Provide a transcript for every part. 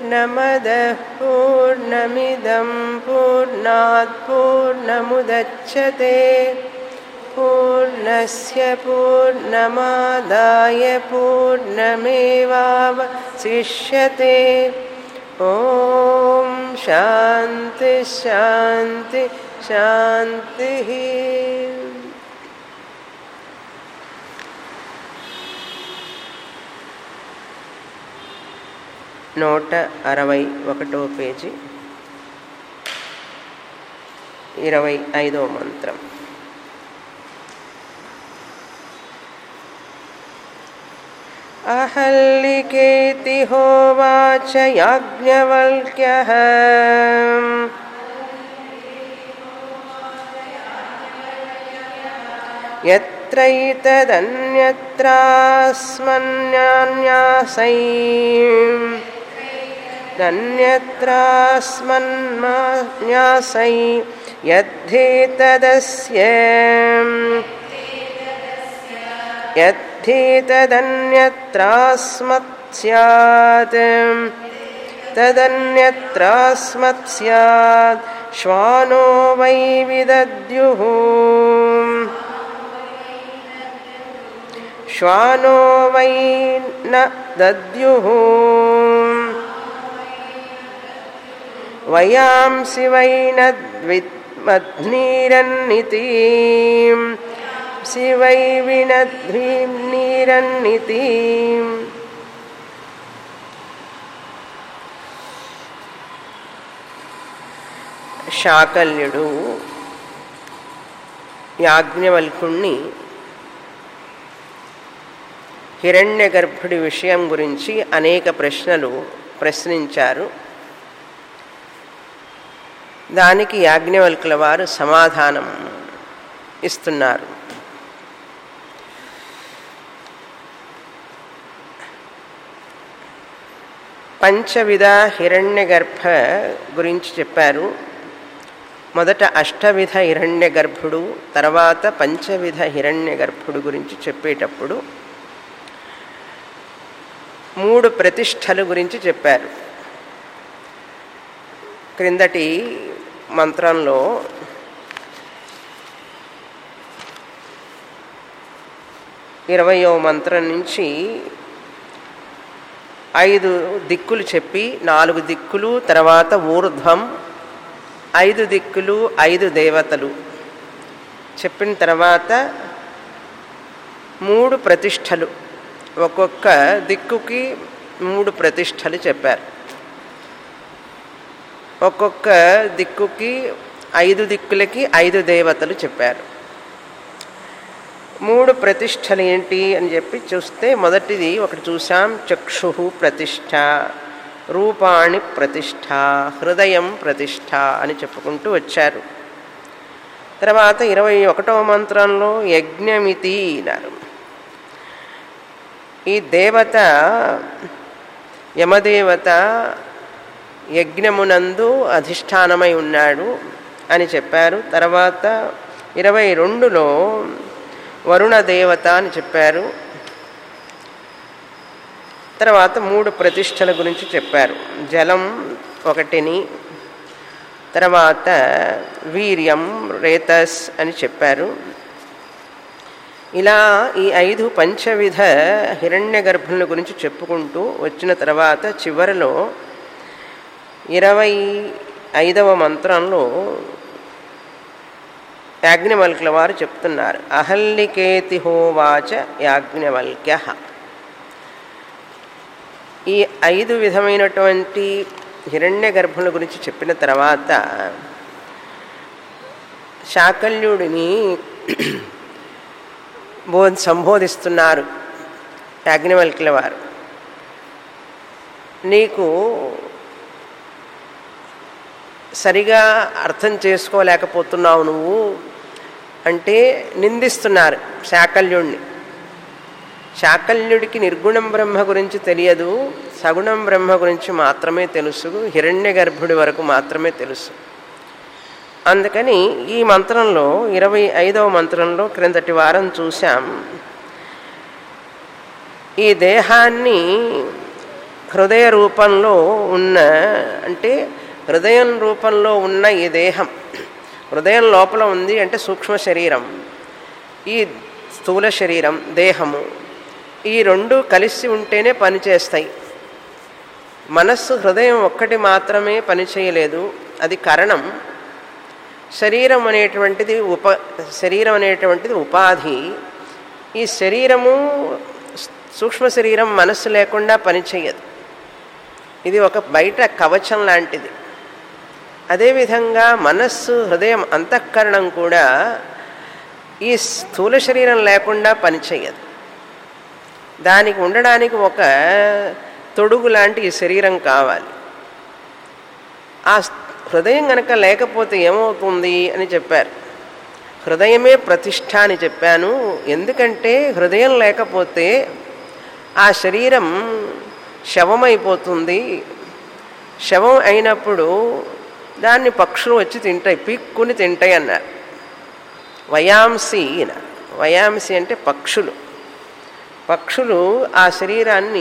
पूर्णमदः पूर्णमिदं पूर्णात् पूर्णमुदच्छते पूर्णस्य पूर्णमादाय पूर्णमेवावशिष्यते ॐ शान्ति शान्ति शान्तिः నూట అరవై ఒకటో పేజీ ఇరవై ఐదో మంత్రం अहल्लिकेति होवाच याज्ञवल्क्यः यत्रैतदन्यत्रास्मन्यान्यासै अन्यत्रास्मन्मान्यासै यद्धेतदस्य यद्धेतदन्यत्रास्मत् स्यात् तदन्यत्रास्मत् स्यात् श्वानो वै विदद्युः श्वानो वै न दद्युः वयांसि वै न द्विमध्नीरन्निति शिवै विनध्रीं नीरन्निति శాకల్యుడు యాజ్ఞవల్కుణ్ణి హిరణ్య గర్భుడి విషయం గురించి అనేక ప్రశ్నలు ప్రశ్నించారు దానికి యాజ్ఞవల్కుల వారు సమాధానం ఇస్తున్నారు పంచవిధ హిరణ్య గర్భ గురించి చెప్పారు మొదట అష్టవిధ హిరణ్య గర్భుడు తర్వాత పంచవిధ హిరణ్య గర్భుడు గురించి చెప్పేటప్పుడు మూడు ప్రతిష్టలు గురించి చెప్పారు క్రిందటి మంత్రంలో ఇరవయో మంత్రం నుంచి ఐదు దిక్కులు చెప్పి నాలుగు దిక్కులు తర్వాత ఊర్ధ్వం ఐదు దిక్కులు ఐదు దేవతలు చెప్పిన తర్వాత మూడు ప్రతిష్టలు ఒక్కొక్క దిక్కుకి మూడు ప్రతిష్టలు చెప్పారు ఒక్కొక్క దిక్కుకి ఐదు దిక్కులకి ఐదు దేవతలు చెప్పారు మూడు ప్రతిష్టలు ఏంటి అని చెప్పి చూస్తే మొదటిది ఒకటి చూసాం చక్షు ప్రతిష్ట రూపాణి ప్రతిష్ట హృదయం ప్రతిష్ట అని చెప్పుకుంటూ వచ్చారు తర్వాత ఇరవై ఒకటవ మంత్రంలో యజ్ఞమితి అన్నారు ఈ దేవత యమదేవత యజ్ఞమునందు అధిష్టానమై ఉన్నాడు అని చెప్పారు తర్వాత ఇరవై రెండులో వరుణ దేవత అని చెప్పారు తర్వాత మూడు ప్రతిష్టల గురించి చెప్పారు జలం ఒకటిని తర్వాత వీర్యం రేతస్ అని చెప్పారు ఇలా ఈ ఐదు పంచవిధ హిరణ్య గర్భుల గురించి చెప్పుకుంటూ వచ్చిన తర్వాత చివరిలో ఇరవై ఐదవ మంత్రంలో యాజ్ఞవల్క్యుల వారు చెప్తున్నారు అహల్లికేతి హోవాచ యాజ్ఞవల్క్య ఈ ఐదు విధమైనటువంటి హిరణ్య గర్భుల గురించి చెప్పిన తర్వాత శాకల్యుడిని బో సంబోధిస్తున్నారు యాజ్ఞవల్క్యుల వారు నీకు సరిగా అర్థం చేసుకోలేకపోతున్నావు నువ్వు అంటే నిందిస్తున్నారు శాకల్యుణ్ణి శాకల్యుడికి నిర్గుణం బ్రహ్మ గురించి తెలియదు సగుణం బ్రహ్మ గురించి మాత్రమే తెలుసు హిరణ్య గర్భుడి వరకు మాత్రమే తెలుసు అందుకని ఈ మంత్రంలో ఇరవై ఐదవ మంత్రంలో క్రిందటి వారం చూశాం ఈ దేహాన్ని హృదయ రూపంలో ఉన్న అంటే హృదయం రూపంలో ఉన్న ఈ దేహం హృదయం లోపల ఉంది అంటే సూక్ష్మ శరీరం ఈ స్థూల శరీరం దేహము ఈ రెండు కలిసి ఉంటేనే పనిచేస్తాయి మనస్సు హృదయం ఒక్కటి మాత్రమే పనిచేయలేదు అది కరణం శరీరం అనేటువంటిది ఉప శరీరం అనేటువంటిది ఉపాధి ఈ శరీరము సూక్ష్మ శరీరం మనస్సు లేకుండా పనిచేయదు ఇది ఒక బయట కవచం లాంటిది అదేవిధంగా మనస్సు హృదయం అంతఃకరణం కూడా ఈ స్థూల శరీరం లేకుండా పనిచేయదు దానికి ఉండడానికి ఒక తొడుగు లాంటి ఈ శరీరం కావాలి ఆ హృదయం కనుక లేకపోతే ఏమవుతుంది అని చెప్పారు హృదయమే ప్రతిష్ట అని చెప్పాను ఎందుకంటే హృదయం లేకపోతే ఆ శరీరం శవమైపోతుంది శవం అయినప్పుడు దాన్ని పక్షులు వచ్చి తింటాయి పిక్కుని తింటాయి అన్నారు వయాంసి వయాంసి అంటే పక్షులు పక్షులు ఆ శరీరాన్ని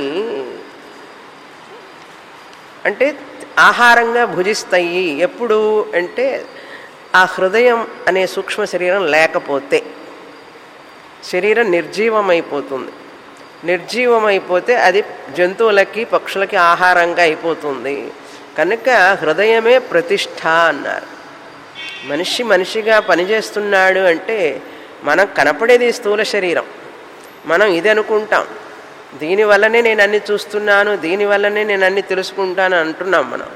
అంటే ఆహారంగా భుజిస్తాయి ఎప్పుడు అంటే ఆ హృదయం అనే సూక్ష్మ శరీరం లేకపోతే శరీరం నిర్జీవమైపోతుంది నిర్జీవమైపోతే అది జంతువులకి పక్షులకి ఆహారంగా అయిపోతుంది కనుక హృదయమే ప్రతిష్ట అన్నారు మనిషి మనిషిగా పనిచేస్తున్నాడు అంటే మనకు కనపడేది స్థూల శరీరం మనం ఇది అనుకుంటాం దీనివల్లనే నేను అన్ని చూస్తున్నాను దీనివల్లనే నేను అన్ని తెలుసుకుంటాను అంటున్నాం మనం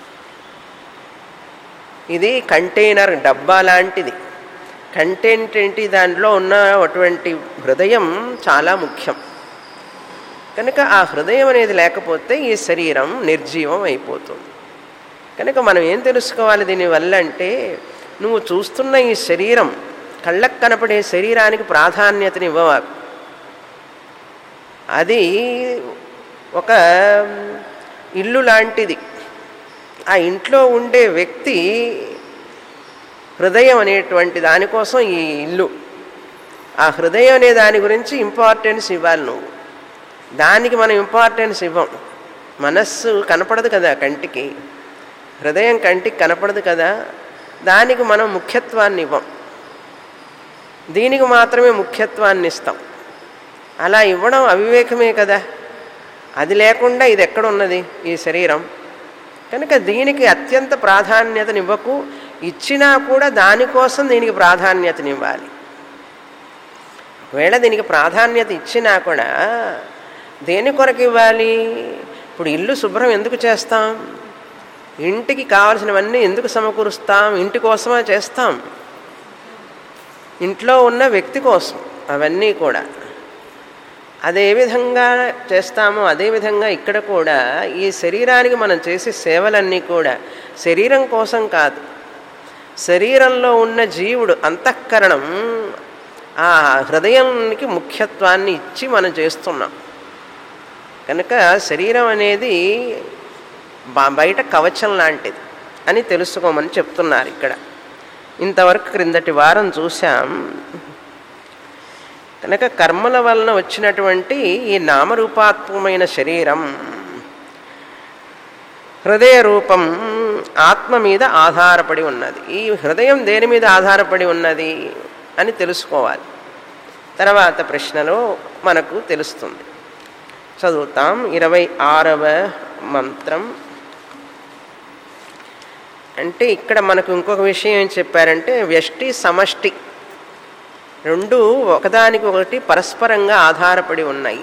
ఇది కంటైనర్ డబ్బా లాంటిది కంటెంట్ ఏంటి దాంట్లో ఉన్న అటువంటి హృదయం చాలా ముఖ్యం కనుక ఆ హృదయం అనేది లేకపోతే ఈ శరీరం నిర్జీవం అయిపోతుంది కనుక మనం ఏం తెలుసుకోవాలి దీనివల్ల అంటే నువ్వు చూస్తున్న ఈ శరీరం కళ్ళకు కనపడే శరీరానికి ప్రాధాన్యతనివ్వవాలి అది ఒక ఇల్లు లాంటిది ఆ ఇంట్లో ఉండే వ్యక్తి హృదయం అనేటువంటి దానికోసం ఈ ఇల్లు ఆ హృదయం అనే దాని గురించి ఇంపార్టెన్స్ ఇవ్వాలి నువ్వు దానికి మనం ఇంపార్టెన్స్ ఇవ్వం మనస్సు కనపడదు కదా కంటికి హృదయం కంటికి కనపడదు కదా దానికి మనం ముఖ్యత్వాన్ని ఇవ్వం దీనికి మాత్రమే ముఖ్యత్వాన్ని ఇస్తాం అలా ఇవ్వడం అవివేకమే కదా అది లేకుండా ఇది ఎక్కడ ఉన్నది ఈ శరీరం కనుక దీనికి అత్యంత ప్రాధాన్యతనివ్వకు ఇచ్చినా కూడా దానికోసం దీనికి ప్రాధాన్యతనివ్వాలి ఒకవేళ దీనికి ప్రాధాన్యత ఇచ్చినా కూడా దేని కొరకు ఇవ్వాలి ఇప్పుడు ఇల్లు శుభ్రం ఎందుకు చేస్తాం ఇంటికి కావలసినవన్నీ ఎందుకు సమకూరుస్తాం ఇంటి కోసమే చేస్తాం ఇంట్లో ఉన్న వ్యక్తి కోసం అవన్నీ కూడా అదే విధంగా చేస్తామో అదేవిధంగా ఇక్కడ కూడా ఈ శరీరానికి మనం చేసే సేవలన్నీ కూడా శరీరం కోసం కాదు శరీరంలో ఉన్న జీవుడు అంతఃకరణం ఆ హృదయానికి ముఖ్యత్వాన్ని ఇచ్చి మనం చేస్తున్నాం కనుక శరీరం అనేది బయట కవచం లాంటిది అని తెలుసుకోమని చెప్తున్నారు ఇక్కడ ఇంతవరకు క్రిందటి వారం చూసాం కనుక కర్మల వలన వచ్చినటువంటి ఈ నామరూపాత్మకమైన శరీరం హృదయ రూపం ఆత్మ మీద ఆధారపడి ఉన్నది ఈ హృదయం దేని మీద ఆధారపడి ఉన్నది అని తెలుసుకోవాలి తర్వాత ప్రశ్నలో మనకు తెలుస్తుంది చదువుతాం ఇరవై ఆరవ మంత్రం అంటే ఇక్కడ మనకు ఇంకొక విషయం ఏం చెప్పారంటే వ్యష్టి సమష్టి రెండు ఒకదానికి ఒకటి పరస్పరంగా ఆధారపడి ఉన్నాయి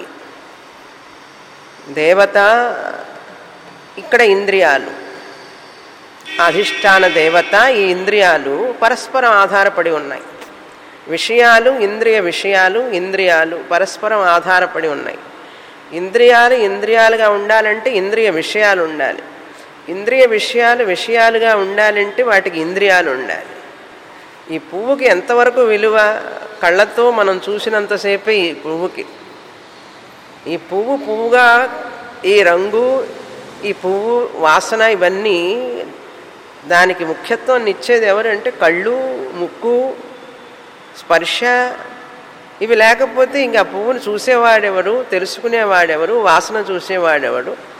దేవత ఇక్కడ ఇంద్రియాలు అధిష్టాన దేవత ఈ ఇంద్రియాలు పరస్పరం ఆధారపడి ఉన్నాయి విషయాలు ఇంద్రియ విషయాలు ఇంద్రియాలు పరస్పరం ఆధారపడి ఉన్నాయి ఇంద్రియాలు ఇంద్రియాలుగా ఉండాలంటే ఇంద్రియ విషయాలు ఉండాలి ఇంద్రియ విషయాలు విషయాలుగా ఉండాలంటే వాటికి ఇంద్రియాలు ఉండాలి ఈ పువ్వుకి ఎంతవరకు విలువ కళ్ళతో మనం చూసినంతసేపే ఈ పువ్వుకి ఈ పువ్వు పువ్వుగా ఈ రంగు ఈ పువ్వు వాసన ఇవన్నీ దానికి ముఖ్యత్వాన్ని ఇచ్చేది ఎవరంటే కళ్ళు ముక్కు స్పర్శ ఇవి లేకపోతే ఇంకా పువ్వును చూసేవాడెవరు తెలుసుకునేవాడెవరు వాసన చూసేవాడెవడు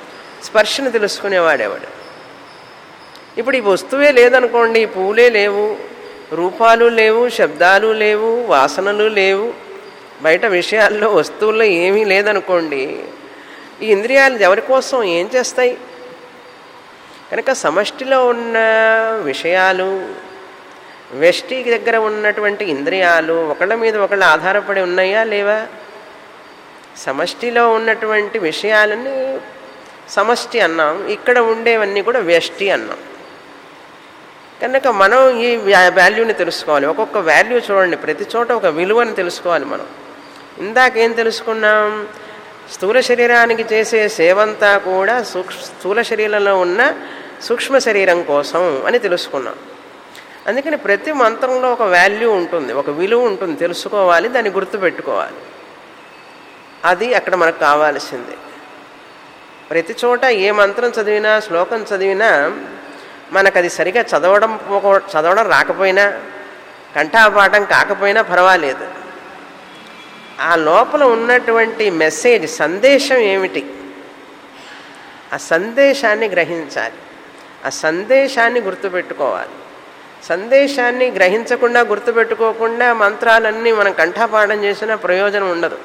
స్పర్శను తెలుసుకునేవాడేవాడు ఇప్పుడు ఈ వస్తువే లేదనుకోండి పూలే లేవు రూపాలు లేవు శబ్దాలు లేవు వాసనలు లేవు బయట విషయాల్లో వస్తువుల్లో ఏమీ లేదనుకోండి ఈ ఇంద్రియాలు ఎవరి కోసం ఏం చేస్తాయి కనుక సమష్టిలో ఉన్న విషయాలు వెష్టి దగ్గర ఉన్నటువంటి ఇంద్రియాలు ఒకళ్ళ మీద ఒకళ్ళు ఆధారపడి ఉన్నాయా లేవా సమష్టిలో ఉన్నటువంటి విషయాలని సమష్టి అన్నాం ఇక్కడ ఉండేవన్నీ కూడా వ్యష్టి అన్నాం కనుక మనం ఈ వాల్యూని తెలుసుకోవాలి ఒక్కొక్క వాల్యూ చూడండి ప్రతి చోట ఒక విలువని తెలుసుకోవాలి మనం ఇందాకేం తెలుసుకున్నాం స్థూల శరీరానికి చేసే సేవంతా కూడా సూక్ష్ స్థూల శరీరంలో ఉన్న సూక్ష్మ శరీరం కోసం అని తెలుసుకున్నాం అందుకని ప్రతి మంత్రంలో ఒక వాల్యూ ఉంటుంది ఒక విలువ ఉంటుంది తెలుసుకోవాలి దాన్ని గుర్తుపెట్టుకోవాలి అది అక్కడ మనకు కావాల్సింది ప్రతి చోట ఏ మంత్రం చదివినా శ్లోకం చదివినా మనకు అది సరిగా చదవడం చదవడం రాకపోయినా కంఠాపాఠం కాకపోయినా పర్వాలేదు ఆ లోపల ఉన్నటువంటి మెసేజ్ సందేశం ఏమిటి ఆ సందేశాన్ని గ్రహించాలి ఆ సందేశాన్ని గుర్తుపెట్టుకోవాలి సందేశాన్ని గ్రహించకుండా గుర్తుపెట్టుకోకుండా మంత్రాలన్నీ మనం కంఠాపాఠం చేసినా ప్రయోజనం ఉండదు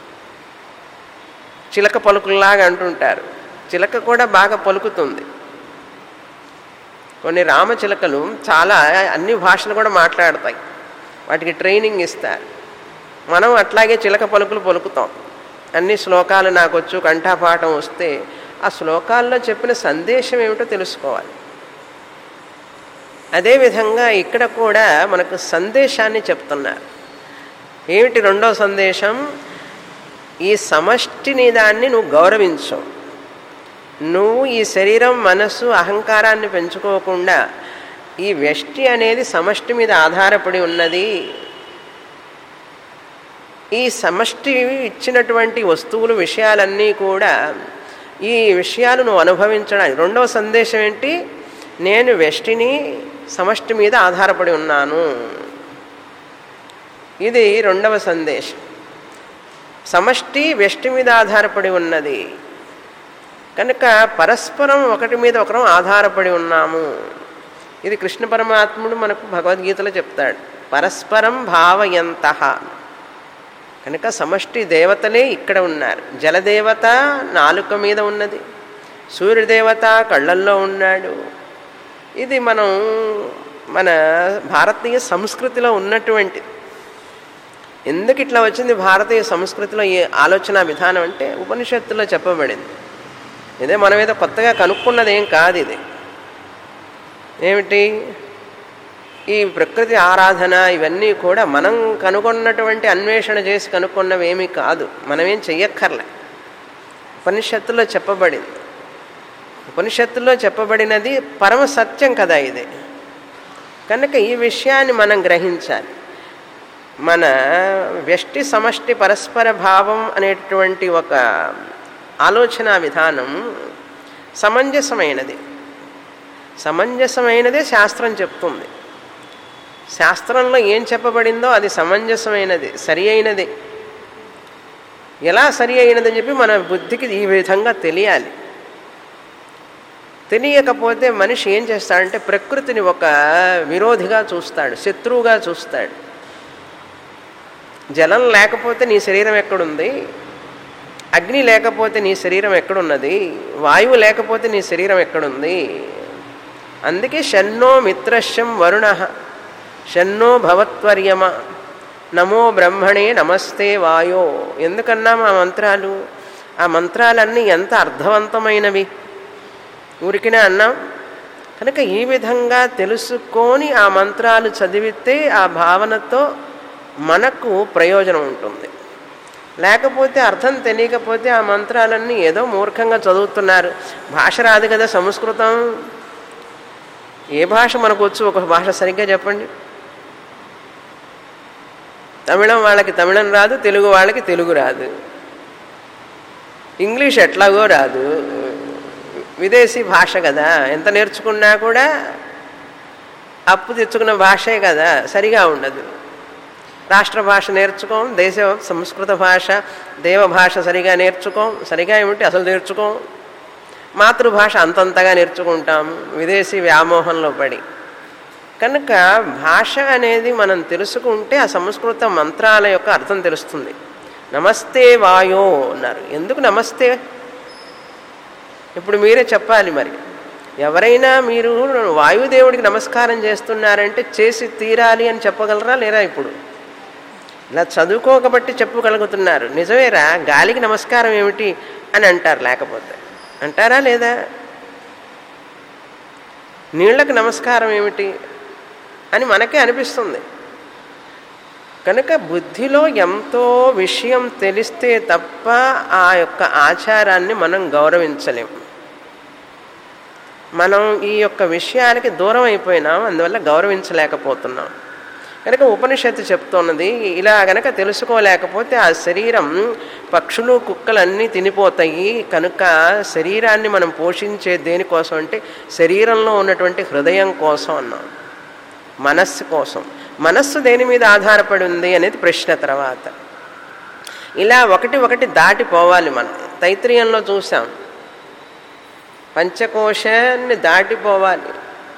చిలక పలుకుల్లాగా అంటుంటారు చిలక కూడా బాగా పలుకుతుంది కొన్ని రామచిలకలు చాలా అన్ని భాషలు కూడా మాట్లాడతాయి వాటికి ట్రైనింగ్ ఇస్తారు మనం అట్లాగే చిలక పలుకులు పలుకుతాం అన్ని శ్లోకాలు నాకు వచ్చు కంఠాపాఠం వస్తే ఆ శ్లోకాల్లో చెప్పిన సందేశం ఏమిటో తెలుసుకోవాలి అదేవిధంగా ఇక్కడ కూడా మనకు సందేశాన్ని చెప్తున్నారు ఏమిటి రెండో సందేశం ఈ సమష్టిని దాన్ని నువ్వు గౌరవించు నువ్వు ఈ శరీరం మనస్సు అహంకారాన్ని పెంచుకోకుండా ఈ వ్యష్టి అనేది సమష్టి మీద ఆధారపడి ఉన్నది ఈ సమష్టి ఇచ్చినటువంటి వస్తువులు విషయాలన్నీ కూడా ఈ విషయాలు నువ్వు అనుభవించడానికి రెండవ సందేశం ఏంటి నేను వ్యష్టిని సమష్టి మీద ఆధారపడి ఉన్నాను ఇది రెండవ సందేశం సమష్టి వ్యష్టి మీద ఆధారపడి ఉన్నది కనుక పరస్పరం ఒకటి మీద ఒకరం ఆధారపడి ఉన్నాము ఇది కృష్ణ పరమాత్ముడు మనకు భగవద్గీతలో చెప్తాడు పరస్పరం భావయంత కనుక సమష్టి దేవతలే ఇక్కడ ఉన్నారు జలదేవత నాలుక మీద ఉన్నది సూర్యదేవత కళ్ళల్లో ఉన్నాడు ఇది మనం మన భారతీయ సంస్కృతిలో ఉన్నటువంటి ఎందుకు ఇట్లా వచ్చింది భారతీయ సంస్కృతిలో ఈ ఆలోచన విధానం అంటే ఉపనిషత్తులో చెప్పబడింది ఇదే మనం ఏదో కొత్తగా కనుక్కున్నది ఏం కాదు ఇది ఏమిటి ఈ ప్రకృతి ఆరాధన ఇవన్నీ కూడా మనం కనుగొన్నటువంటి అన్వేషణ చేసి కనుక్కున్నవి ఏమీ కాదు మనమేం చెయ్యక్కర్లే ఉపనిషత్తులో చెప్పబడింది ఉపనిషత్తులో చెప్పబడినది పరమ సత్యం కదా ఇది కనుక ఈ విషయాన్ని మనం గ్రహించాలి మన వ్యష్టి సమష్టి పరస్పర భావం అనేటువంటి ఒక ఆలోచన విధానం సమంజసమైనది సమంజసమైనదే శాస్త్రం చెప్తుంది శాస్త్రంలో ఏం చెప్పబడిందో అది సమంజసమైనది సరి అయినది ఎలా సరి అయినదని చెప్పి మన బుద్ధికి ఈ విధంగా తెలియాలి తెలియకపోతే మనిషి ఏం చేస్తాడంటే ప్రకృతిని ఒక విరోధిగా చూస్తాడు శత్రువుగా చూస్తాడు జలం లేకపోతే నీ శరీరం ఎక్కడుంది అగ్ని లేకపోతే నీ శరీరం ఎక్కడున్నది వాయువు లేకపోతే నీ శరీరం ఎక్కడుంది అందుకే షన్నో మిత్రశం వరుణ షన్నో భవత్వర్యమ నమో బ్రహ్మణే నమస్తే వాయో ఎందుకన్నా ఆ మంత్రాలు ఆ మంత్రాలన్నీ ఎంత అర్థవంతమైనవి ఊరికినే అన్నాం కనుక ఈ విధంగా తెలుసుకొని ఆ మంత్రాలు చదివితే ఆ భావనతో మనకు ప్రయోజనం ఉంటుంది లేకపోతే అర్థం తెలియకపోతే ఆ మంత్రాలన్నీ ఏదో మూర్ఖంగా చదువుతున్నారు భాష రాదు కదా సంస్కృతం ఏ భాష మనకు వచ్చు ఒక భాష సరిగ్గా చెప్పండి తమిళం వాళ్ళకి తమిళం రాదు తెలుగు వాళ్ళకి తెలుగు రాదు ఇంగ్లీష్ ఎట్లాగో రాదు విదేశీ భాష కదా ఎంత నేర్చుకున్నా కూడా అప్పు తెచ్చుకున్న భాషే కదా సరిగా ఉండదు రాష్ట్ర భాష నేర్చుకోం దేశ సంస్కృత భాష దేవ భాష సరిగా నేర్చుకోం సరిగా ఏమిటి అసలు నేర్చుకోం మాతృభాష అంతంతగా నేర్చుకుంటాం విదేశీ వ్యామోహంలో పడి కనుక భాష అనేది మనం తెలుసుకుంటే ఆ సంస్కృత మంత్రాల యొక్క అర్థం తెలుస్తుంది నమస్తే వాయో అన్నారు ఎందుకు నమస్తే ఇప్పుడు మీరే చెప్పాలి మరి ఎవరైనా మీరు వాయుదేవుడికి నమస్కారం చేస్తున్నారంటే చేసి తీరాలి అని చెప్పగలరా లేరా ఇప్పుడు ఇలా చదువుకోకబట్టి చెప్పగలుగుతున్నారు నిజమేరా గాలికి నమస్కారం ఏమిటి అని అంటారు లేకపోతే అంటారా లేదా నీళ్లకు నమస్కారం ఏమిటి అని మనకే అనిపిస్తుంది కనుక బుద్ధిలో ఎంతో విషయం తెలిస్తే తప్ప ఆ యొక్క ఆచారాన్ని మనం గౌరవించలేం మనం ఈ యొక్క విషయానికి దూరం అయిపోయినాం అందువల్ల గౌరవించలేకపోతున్నాం కనుక ఉపనిషత్తు చెప్తున్నది ఇలా గనక తెలుసుకోలేకపోతే ఆ శరీరం పక్షులు కుక్కలన్నీ తినిపోతాయి కనుక శరీరాన్ని మనం పోషించే దేనికోసం అంటే శరీరంలో ఉన్నటువంటి హృదయం కోసం అన్నాం మనస్సు కోసం మనస్సు దేని మీద ఆధారపడి ఉంది అనేది ప్రశ్న తర్వాత ఇలా ఒకటి ఒకటి దాటిపోవాలి మనం తైత్రీయంలో చూసాం పంచకోశాన్ని దాటిపోవాలి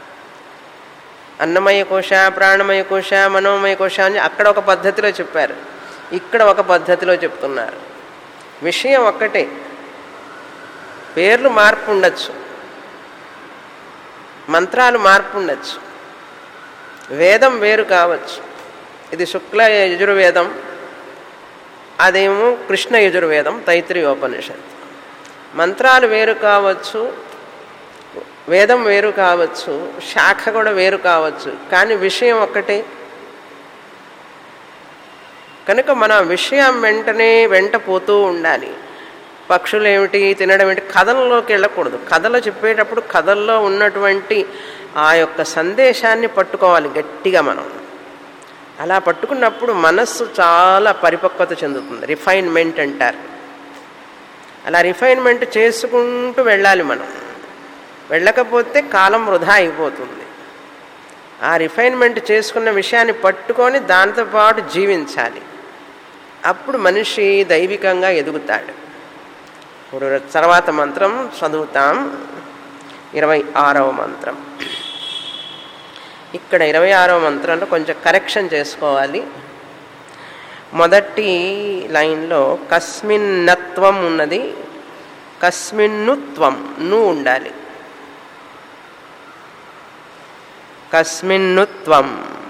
అన్నమయ కోశ ప్రాణమయ కోశ మనోమయ కోశ అని అక్కడ ఒక పద్ధతిలో చెప్పారు ఇక్కడ ఒక పద్ధతిలో చెప్తున్నారు విషయం ఒక్కటే పేర్లు మార్పు ఉండొచ్చు మంత్రాలు మార్పు ఉండొచ్చు వేదం వేరు కావచ్చు ఇది శుక్ల యజుర్వేదం అదేమో కృష్ణ యజుర్వేదం తైత్రీయోపనిషత్ మంత్రాలు వేరు కావచ్చు వేదం వేరు కావచ్చు శాఖ కూడా వేరు కావచ్చు కానీ విషయం ఒక్కటే కనుక మన విషయం వెంటనే వెంట పోతూ ఉండాలి పక్షులు ఏమిటి తినడం ఏమిటి కథల్లోకి వెళ్ళకూడదు కథలో చెప్పేటప్పుడు కథల్లో ఉన్నటువంటి ఆ యొక్క సందేశాన్ని పట్టుకోవాలి గట్టిగా మనం అలా పట్టుకున్నప్పుడు మనస్సు చాలా పరిపక్వత చెందుతుంది రిఫైన్మెంట్ అంటారు అలా రిఫైన్మెంట్ చేసుకుంటూ వెళ్ళాలి మనం వెళ్ళకపోతే కాలం వృధా అయిపోతుంది ఆ రిఫైన్మెంట్ చేసుకున్న విషయాన్ని పట్టుకొని దాంతోపాటు జీవించాలి అప్పుడు మనిషి దైవికంగా ఎదుగుతాడు ఇప్పుడు తర్వాత మంత్రం చదువుతాం ఇరవై ఆరవ మంత్రం ఇక్కడ ఇరవై ఆరవ మంత్రంలో కొంచెం కరెక్షన్ చేసుకోవాలి మొదటి లైన్లో కస్మిన్నత్వం ఉన్నది కస్మిన్నుత్వం ను ఉండాలి కస్మిన్నుత్వం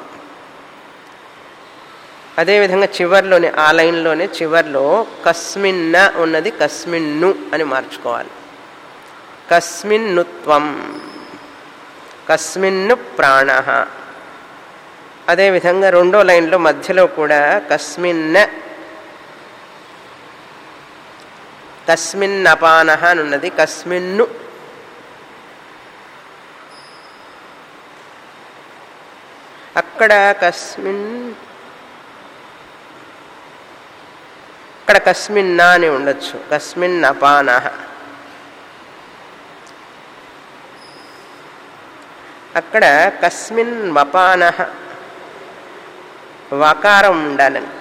అదేవిధంగా చివర్లోనే ఆ లైన్లోనే చివర్లో కస్మిన్న ఉన్నది కస్మిన్ను అని మార్చుకోవాలి కస్మిన్నుత్వం కస్మిన్ను ప్రాణ అదేవిధంగా రెండో లైన్లో మధ్యలో కూడా కస్మిన్న కస్మిన్నపాన అని ఉన్నది కస్మిన్ను అక్కడ కస్మిన్ అక్కడ కస్మిన్నా అని ఉండొచ్చు కస్మిన్ అపాన అక్కడ కస్మిన్ వపాన వకారం ఉండాలని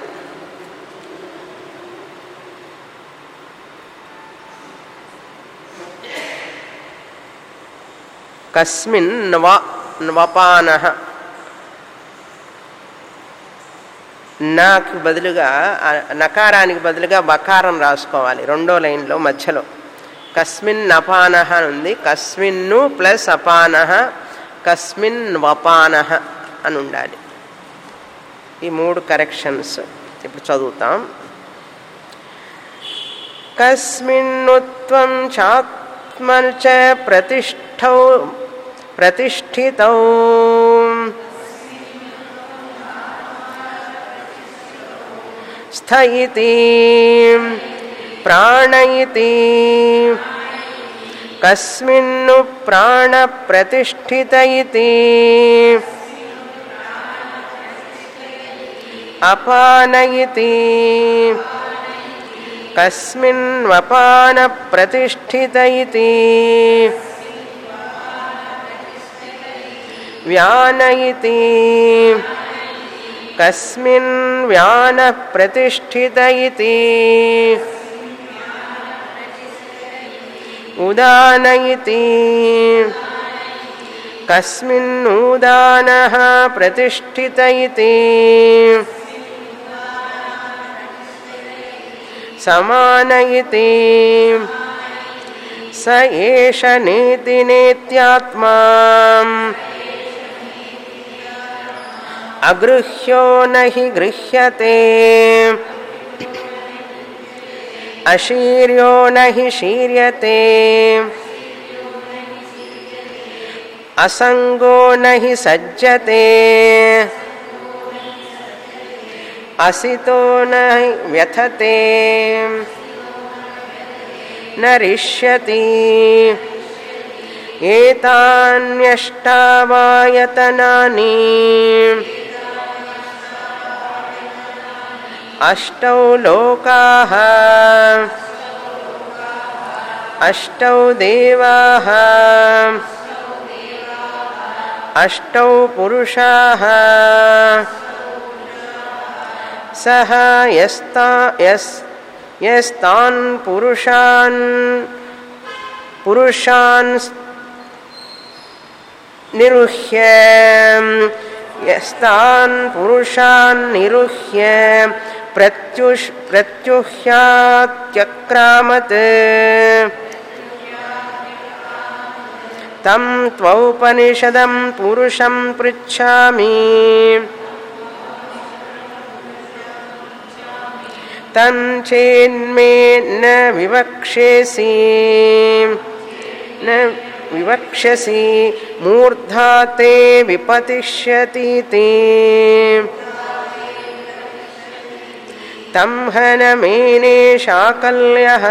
కస్మిన్ నవ నవపాన నాకు బదులుగా ఆ నకారానికి బదులుగా బకారం రాసుకోవాలి రెండో లైన్లో మధ్యలో కస్మిన్ అపాన ఉంది కస్మిన్ను ప్లస్ అపాన కస్మిన్ వపాన అని ఉండాలి ఈ మూడు కరెక్షన్స్ ఇప్పుడు చదువుతాం కస్మిన్నుత్వం చాత్మచ ప్రతిష్టౌ ప్రతిష్ఠితౌ స్థ ఇతి ప్రాణ ఇతి కస్మిన్ను ప్రాణ ప్రతిష్ఠిత ఇతి అపాన ఇతి కస్మిన్వపాన ప్రతిష్ఠిత ఇతి వ్యాన ఇతి కస్మిన్ వ్యాన ప్రతిష్ఠిత ఇతి उदान इति कस्मिन्नूदानः प्रतिष्ठित इति समान इति स एष नेति नेत्यात्मा अगृह्यो न हि गृह्यते अशीर्यो न हि शीर्यते असङ्गो न हि सज्जते असितो न हि व्यथते न रिष्यति एतान्यष्टावायतनानि अष्टौ लोकाः अष्टौ देवाः अष्टौ पुरुषाः सः यस्ता यस् यस्तान् पुरुषान् पुरुषान् निरुह्य यस्तान् पुरुषान् निरुह्य प्रत्युष् प्रत्युह्यात्यक्रामत् तं त्वौपनिषदं पुरुषं पृच्छामि तञ्चेन्मे न विवक्ष्यसि न विवक्ष्यसि मूर्धा ते विपतिष्यतीति तं हनमेने शाकल्यः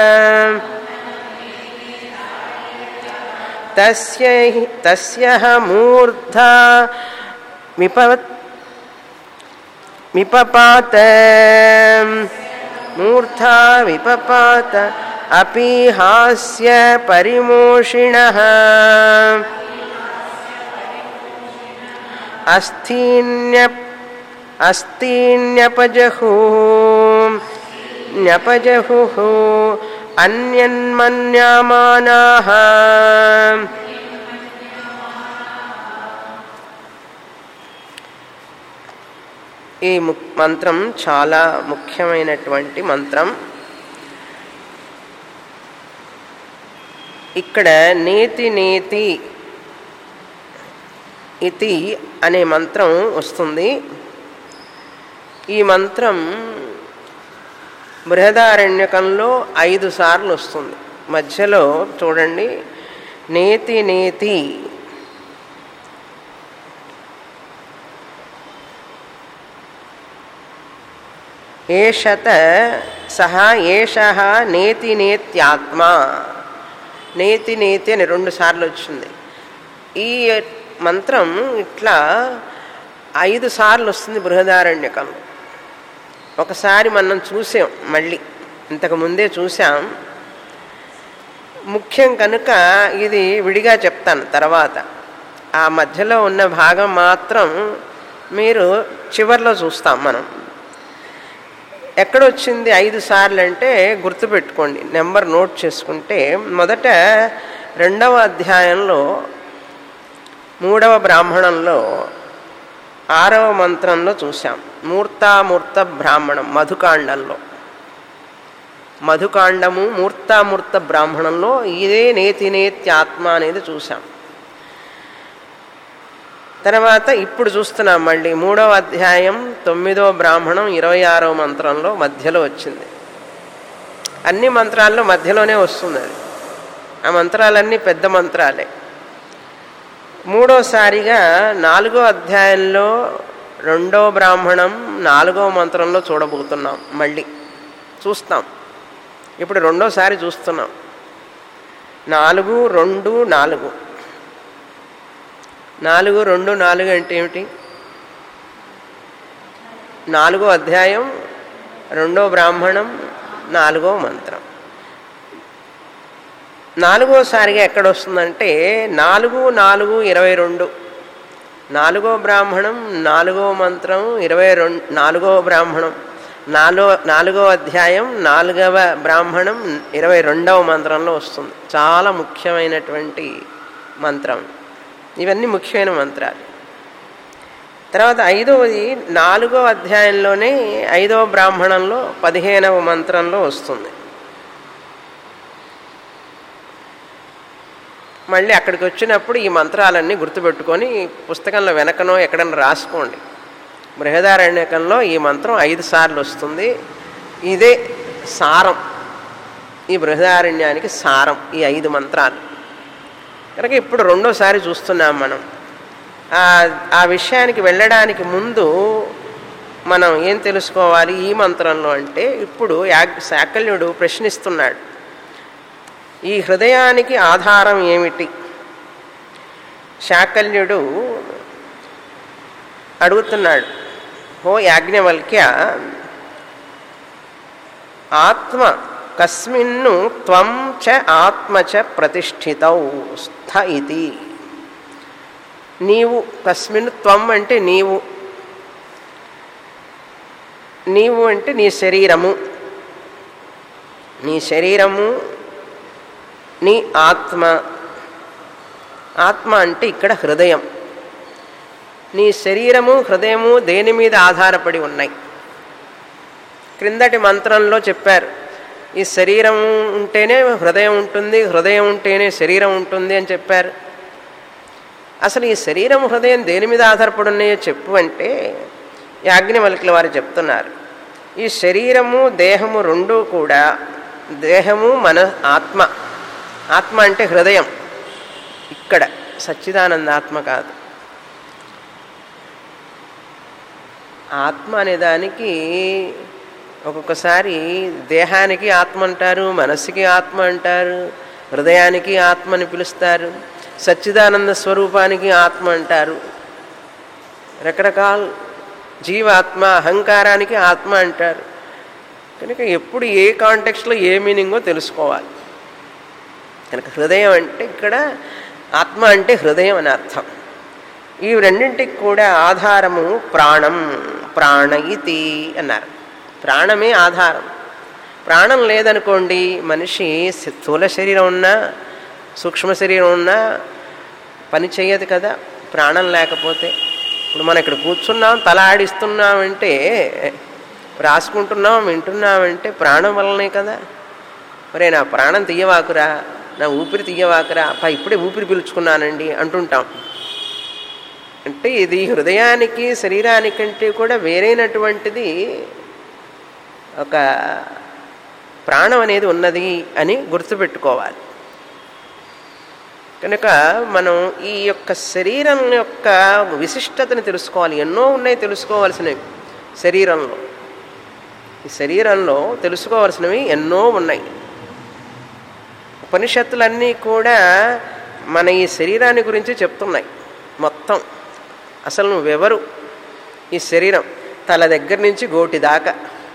तस्य हि- तस्यः मूर्धा विपत् विपपात मूर्धा विपपात अपि हास्य परिमोषिणः अस्तीन्य अस्तीन्यपजहुः न्यपजहुः अन्यन्मन्यमानाः ఈ ము- మంత్రం చాలా ముఖ్యమైనటువంటి మంత్రం ఇక్కడ నేతి నేతి ఇతి అనే మంత్రం వస్తుంది ఈ మంత్రం బృహదారణ్యకంలో ఐదు సార్లు వస్తుంది మధ్యలో చూడండి నేతి నేతి ఏషత సహ ఏష నేతి నేత్యాత్మ నేతి నేతి అని రెండు సార్లు వచ్చింది ఈ మంత్రం ఇట్లా ఐదు సార్లు వస్తుంది బృహదారణ్యకంలో ఒకసారి మనం చూసాం మళ్ళీ ఇంతకు ముందే చూసాం ముఖ్యం కనుక ఇది విడిగా చెప్తాను తర్వాత ఆ మధ్యలో ఉన్న భాగం మాత్రం మీరు చివర్లో చూస్తాం మనం ఎక్కడొచ్చింది ఐదు సార్లు అంటే గుర్తుపెట్టుకోండి నెంబర్ నోట్ చేసుకుంటే మొదట రెండవ అధ్యాయంలో మూడవ బ్రాహ్మణంలో ఆరవ మంత్రంలో చూసాం మూర్తామూర్త బ్రాహ్మణం మధుకాండంలో మధుకాండము మూర్తామూర్త బ్రాహ్మణంలో ఇదే నేతి నేత్యాత్మ అనేది చూసాం తర్వాత ఇప్పుడు చూస్తున్నాం మళ్ళీ మూడవ అధ్యాయం తొమ్మిదో బ్రాహ్మణం ఇరవై ఆరవ మంత్రంలో మధ్యలో వచ్చింది అన్ని మంత్రాల్లో మధ్యలోనే వస్తుంది అది ఆ మంత్రాలన్నీ పెద్ద మంత్రాలే మూడోసారిగా నాలుగో అధ్యాయంలో రెండో బ్రాహ్మణం నాలుగో మంత్రంలో చూడబోతున్నాం మళ్ళీ చూస్తాం ఇప్పుడు రెండోసారి చూస్తున్నాం నాలుగు రెండు నాలుగు నాలుగు రెండు నాలుగు అంటే ఏమిటి నాలుగో అధ్యాయం రెండో బ్రాహ్మణం నాలుగో మంత్రం నాలుగోసారిగా ఎక్కడ వస్తుందంటే నాలుగు నాలుగు ఇరవై రెండు నాలుగో బ్రాహ్మణం నాలుగో మంత్రం ఇరవై రెండు నాలుగో బ్రాహ్మణం నాలుగో నాలుగో అధ్యాయం నాలుగవ బ్రాహ్మణం ఇరవై రెండవ మంత్రంలో వస్తుంది చాలా ముఖ్యమైనటువంటి మంత్రం ఇవన్నీ ముఖ్యమైన మంత్రాలు తర్వాత ఐదవది నాలుగో అధ్యాయంలోనే ఐదవ బ్రాహ్మణంలో పదిహేనవ మంత్రంలో వస్తుంది మళ్ళీ అక్కడికి వచ్చినప్పుడు ఈ మంత్రాలన్నీ గుర్తుపెట్టుకొని పుస్తకంలో వెనకనో ఎక్కడన్నా రాసుకోండి బృహదారణ్యకంలో ఈ మంత్రం ఐదు సార్లు వస్తుంది ఇదే సారం ఈ బృహదారణ్యానికి సారం ఈ ఐదు మంత్రాలు కనుక ఇప్పుడు రెండోసారి చూస్తున్నాం మనం ఆ విషయానికి వెళ్ళడానికి ముందు మనం ఏం తెలుసుకోవాలి ఈ మంత్రంలో అంటే ఇప్పుడు శాకల్యుడు ప్రశ్నిస్తున్నాడు ఈ హృదయానికి ఆధారం ఏమిటి శాకల్యుడు అడుగుతున్నాడు ఓ యాజ్ఞవల్క్య ఆత్మ కస్మిన్ను త్వం చ ఆత్మ చ ప్రతిష్ఠితౌ స్థ ఇది నీవు కస్మిన్ త్వం అంటే నీవు నీవు అంటే నీ శరీరము నీ శరీరము నీ ఆత్మ ఆత్మ అంటే ఇక్కడ హృదయం నీ శరీరము హృదయము దేని మీద ఆధారపడి ఉన్నాయి క్రిందటి మంత్రంలో చెప్పారు ఈ శరీరం ఉంటేనే హృదయం ఉంటుంది హృదయం ఉంటేనే శరీరం ఉంటుంది అని చెప్పారు అసలు ఈ శరీరం హృదయం దేని మీద ఆధారపడి ఉన్నాయో చెప్పు అంటే యాజ్ఞవల్కుల వారు చెప్తున్నారు ఈ శరీరము దేహము రెండూ కూడా దేహము మన ఆత్మ ఆత్మ అంటే హృదయం ఇక్కడ సచ్చిదానంద ఆత్మ కాదు ఆత్మ అనే దానికి ఒక్కొక్కసారి దేహానికి ఆత్మ అంటారు మనస్సుకి ఆత్మ అంటారు హృదయానికి ఆత్మ అని పిలుస్తారు సచ్చిదానంద స్వరూపానికి ఆత్మ అంటారు రకరకాల జీవాత్మ అహంకారానికి ఆత్మ అంటారు కనుక ఎప్పుడు ఏ కాంటెక్స్లో ఏ మీనింగో తెలుసుకోవాలి కనుక హృదయం అంటే ఇక్కడ ఆత్మ అంటే హృదయం అని అర్థం ఈ రెండింటికి కూడా ఆధారము ప్రాణం ప్రాణ ఇతి అన్నారు ప్రాణమే ఆధారం ప్రాణం లేదనుకోండి మనిషి స్థూల శరీరం ఉన్నా సూక్ష్మ శరీరం ఉన్నా పని చేయదు కదా ప్రాణం లేకపోతే ఇప్పుడు మనం ఇక్కడ కూర్చున్నాం తల ఆడిస్తున్నామంటే రాసుకుంటున్నాం వింటున్నామంటే ప్రాణం వల్లనే కదా మరే నా ప్రాణం తీయవాకురా నా ఊపిరి తీయవాకురా అప్ప ఇప్పుడే ఊపిరి పీల్చుకున్నానండి అంటుంటాం అంటే ఇది హృదయానికి శరీరానికంటే కూడా వేరైనటువంటిది ఒక ప్రాణం అనేది ఉన్నది అని గుర్తుపెట్టుకోవాలి కనుక మనం ఈ యొక్క శరీరం యొక్క విశిష్టతను తెలుసుకోవాలి ఎన్నో ఉన్నాయి తెలుసుకోవాల్సినవి శరీరంలో ఈ శరీరంలో తెలుసుకోవాల్సినవి ఎన్నో ఉన్నాయి ఉపనిషత్తులన్నీ కూడా మన ఈ శరీరాన్ని గురించి చెప్తున్నాయి మొత్తం అసలు నువ్వెవరు ఈ శరీరం తల దగ్గర నుంచి గోటి దాకా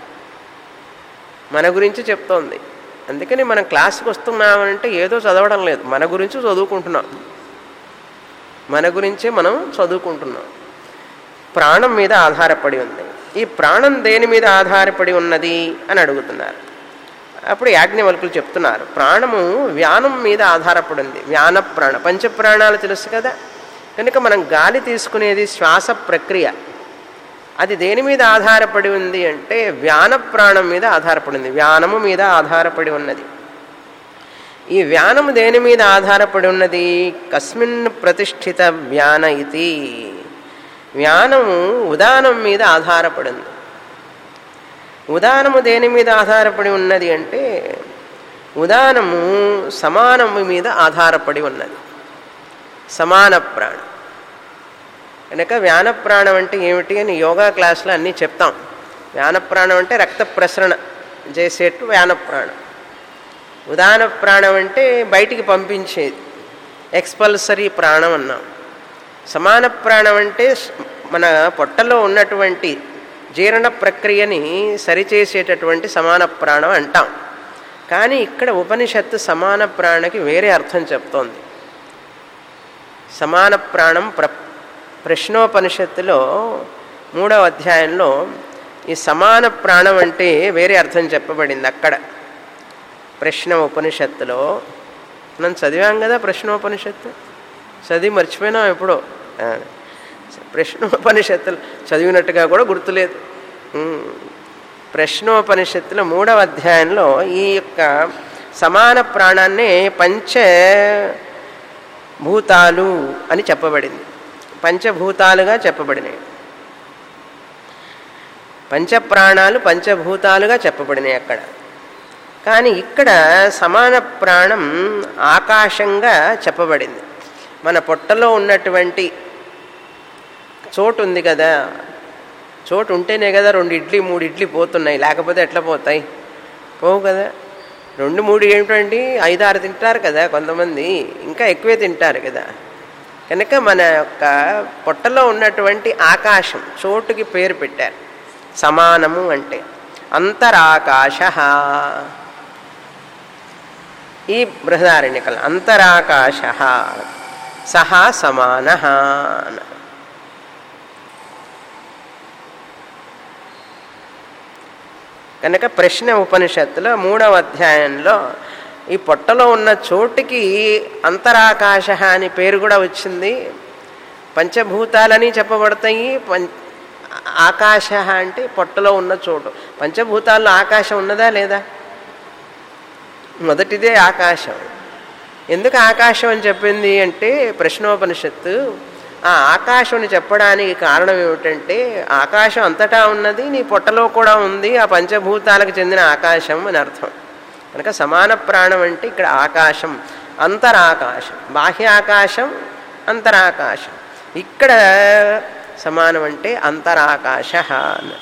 మన గురించి చెప్తోంది అందుకని మనం క్లాస్కి వస్తున్నామంటే ఏదో చదవడం లేదు మన గురించి చదువుకుంటున్నాం మన గురించే మనం చదువుకుంటున్నాం ప్రాణం మీద ఆధారపడి ఉంది ఈ ప్రాణం దేని మీద ఆధారపడి ఉన్నది అని అడుగుతున్నారు అప్పుడు యాజ్ఞవల్కులు చెప్తున్నారు ప్రాణము వ్యానం మీద ఆధారపడి ఉంది వ్యాన ప్రాణ పంచప్రాణాలు తెలుసు కదా కనుక మనం గాలి తీసుకునేది శ్వాస ప్రక్రియ అది దేని మీద ఆధారపడి ఉంది అంటే వ్యాన ప్రాణం మీద ఆధారపడి ఉంది వ్యానము మీద ఆధారపడి ఉన్నది ఈ వ్యానము దేని మీద ఆధారపడి ఉన్నది కస్మిన్ ప్రతిష్ఠిత వ్యాన ఇది వ్యానము ఉదానం మీద ఆధారపడింది ఉదానము దేని మీద ఆధారపడి ఉన్నది అంటే ఉదానము సమానము మీద ఆధారపడి ఉన్నది సమాన ప్రాణం కనుక వ్యానప్రాణం అంటే ఏమిటి అని యోగా క్లాస్లో అన్నీ చెప్తాం వ్యానప్రాణం అంటే రక్త ప్రసరణ చేసేట్టు వ్యానప్రాణం ఉదాన ప్రాణం అంటే బయటికి పంపించేది ఎక్స్పల్సరీ ప్రాణం అన్నాం సమాన ప్రాణం అంటే మన పొట్టలో ఉన్నటువంటి జీర్ణ ప్రక్రియని సరిచేసేటటువంటి సమాన ప్రాణం అంటాం కానీ ఇక్కడ ఉపనిషత్తు సమాన ప్రాణకి వేరే అర్థం చెప్తోంది సమాన ప్రాణం ప్ర ప్రశ్నోపనిషత్తులో మూడవ అధ్యాయంలో ఈ సమాన ప్రాణం అంటే వేరే అర్థం చెప్పబడింది అక్కడ ప్రశ్న ఉపనిషత్తులో మనం చదివాం కదా ప్రశ్నోపనిషత్తు చదివి మర్చిపోయినాం ఎప్పుడో ఆ, ప్రశ్నోపనిషత్తులు చదివినట్టుగా కూడా గుర్తులేదు ఉమ్. ప్రశ్నోపనిషత్తులో మూడవ అధ్యాయంలో ఈ యొక్క సమాన ప్రాణాన్నే పంచ భూతాలు అని చెప్పబడింది పంచభూతాలుగా చెప్పబడినాయి పంచప్రాణాలు పంచభూతాలుగా చెప్పబడినాయి అక్కడ కానీ ఇక్కడ సమాన ప్రాణం ఆకాశంగా చెప్పబడింది మన పొట్టలో ఉన్నటువంటి చోటు ఉంది కదా చోటు ఉంటేనే కదా రెండు ఇడ్లీ మూడు ఇడ్లీ పోతున్నాయి లేకపోతే ఎట్లా పోతాయి పోవు కదా రెండు మూడు ఏమిటండి ఐదు ఆరు తింటారు కదా కొంతమంది ఇంకా ఎక్కువే తింటారు కదా కనుక మన యొక్క పొట్టలో ఉన్నటువంటి ఆకాశం చోటుకి పేరు పెట్టారు సమానము అంటే అంతరాకాశ ఈ బృహదారణ్యకల్ అంతరాకాశ సహా సమాన అన్నారు కనుక ప్రశ్న ఉపనిషత్తులో మూడవ అధ్యాయంలో ఈ పొట్టలో ఉన్న చోటుకి అంతరాకాశ అని పేరు కూడా వచ్చింది పంచభూతాలని చెప్పబడతాయి పం ఆకాశ అంటే పొట్టలో ఉన్న చోటు పంచభూతాల్లో ఆకాశం ఉన్నదా లేదా మొదటిదే ఆకాశం ఎందుకు ఆకాశం అని చెప్పింది అంటే ప్రశ్నోపనిషత్తు ఆ ఆకాశం చెప్పడానికి కారణం ఏమిటంటే ఆకాశం అంతటా ఉన్నది నీ పొట్టలో కూడా ఉంది ఆ పంచభూతాలకు చెందిన ఆకాశం అని అర్థం కనుక సమాన ప్రాణం అంటే ఇక్కడ ఆకాశం అంతరాకాశం బాహ్య ఆకాశం అంతరాకాశం ఇక్కడ సమానం అంటే అంతరాకాశ అన్న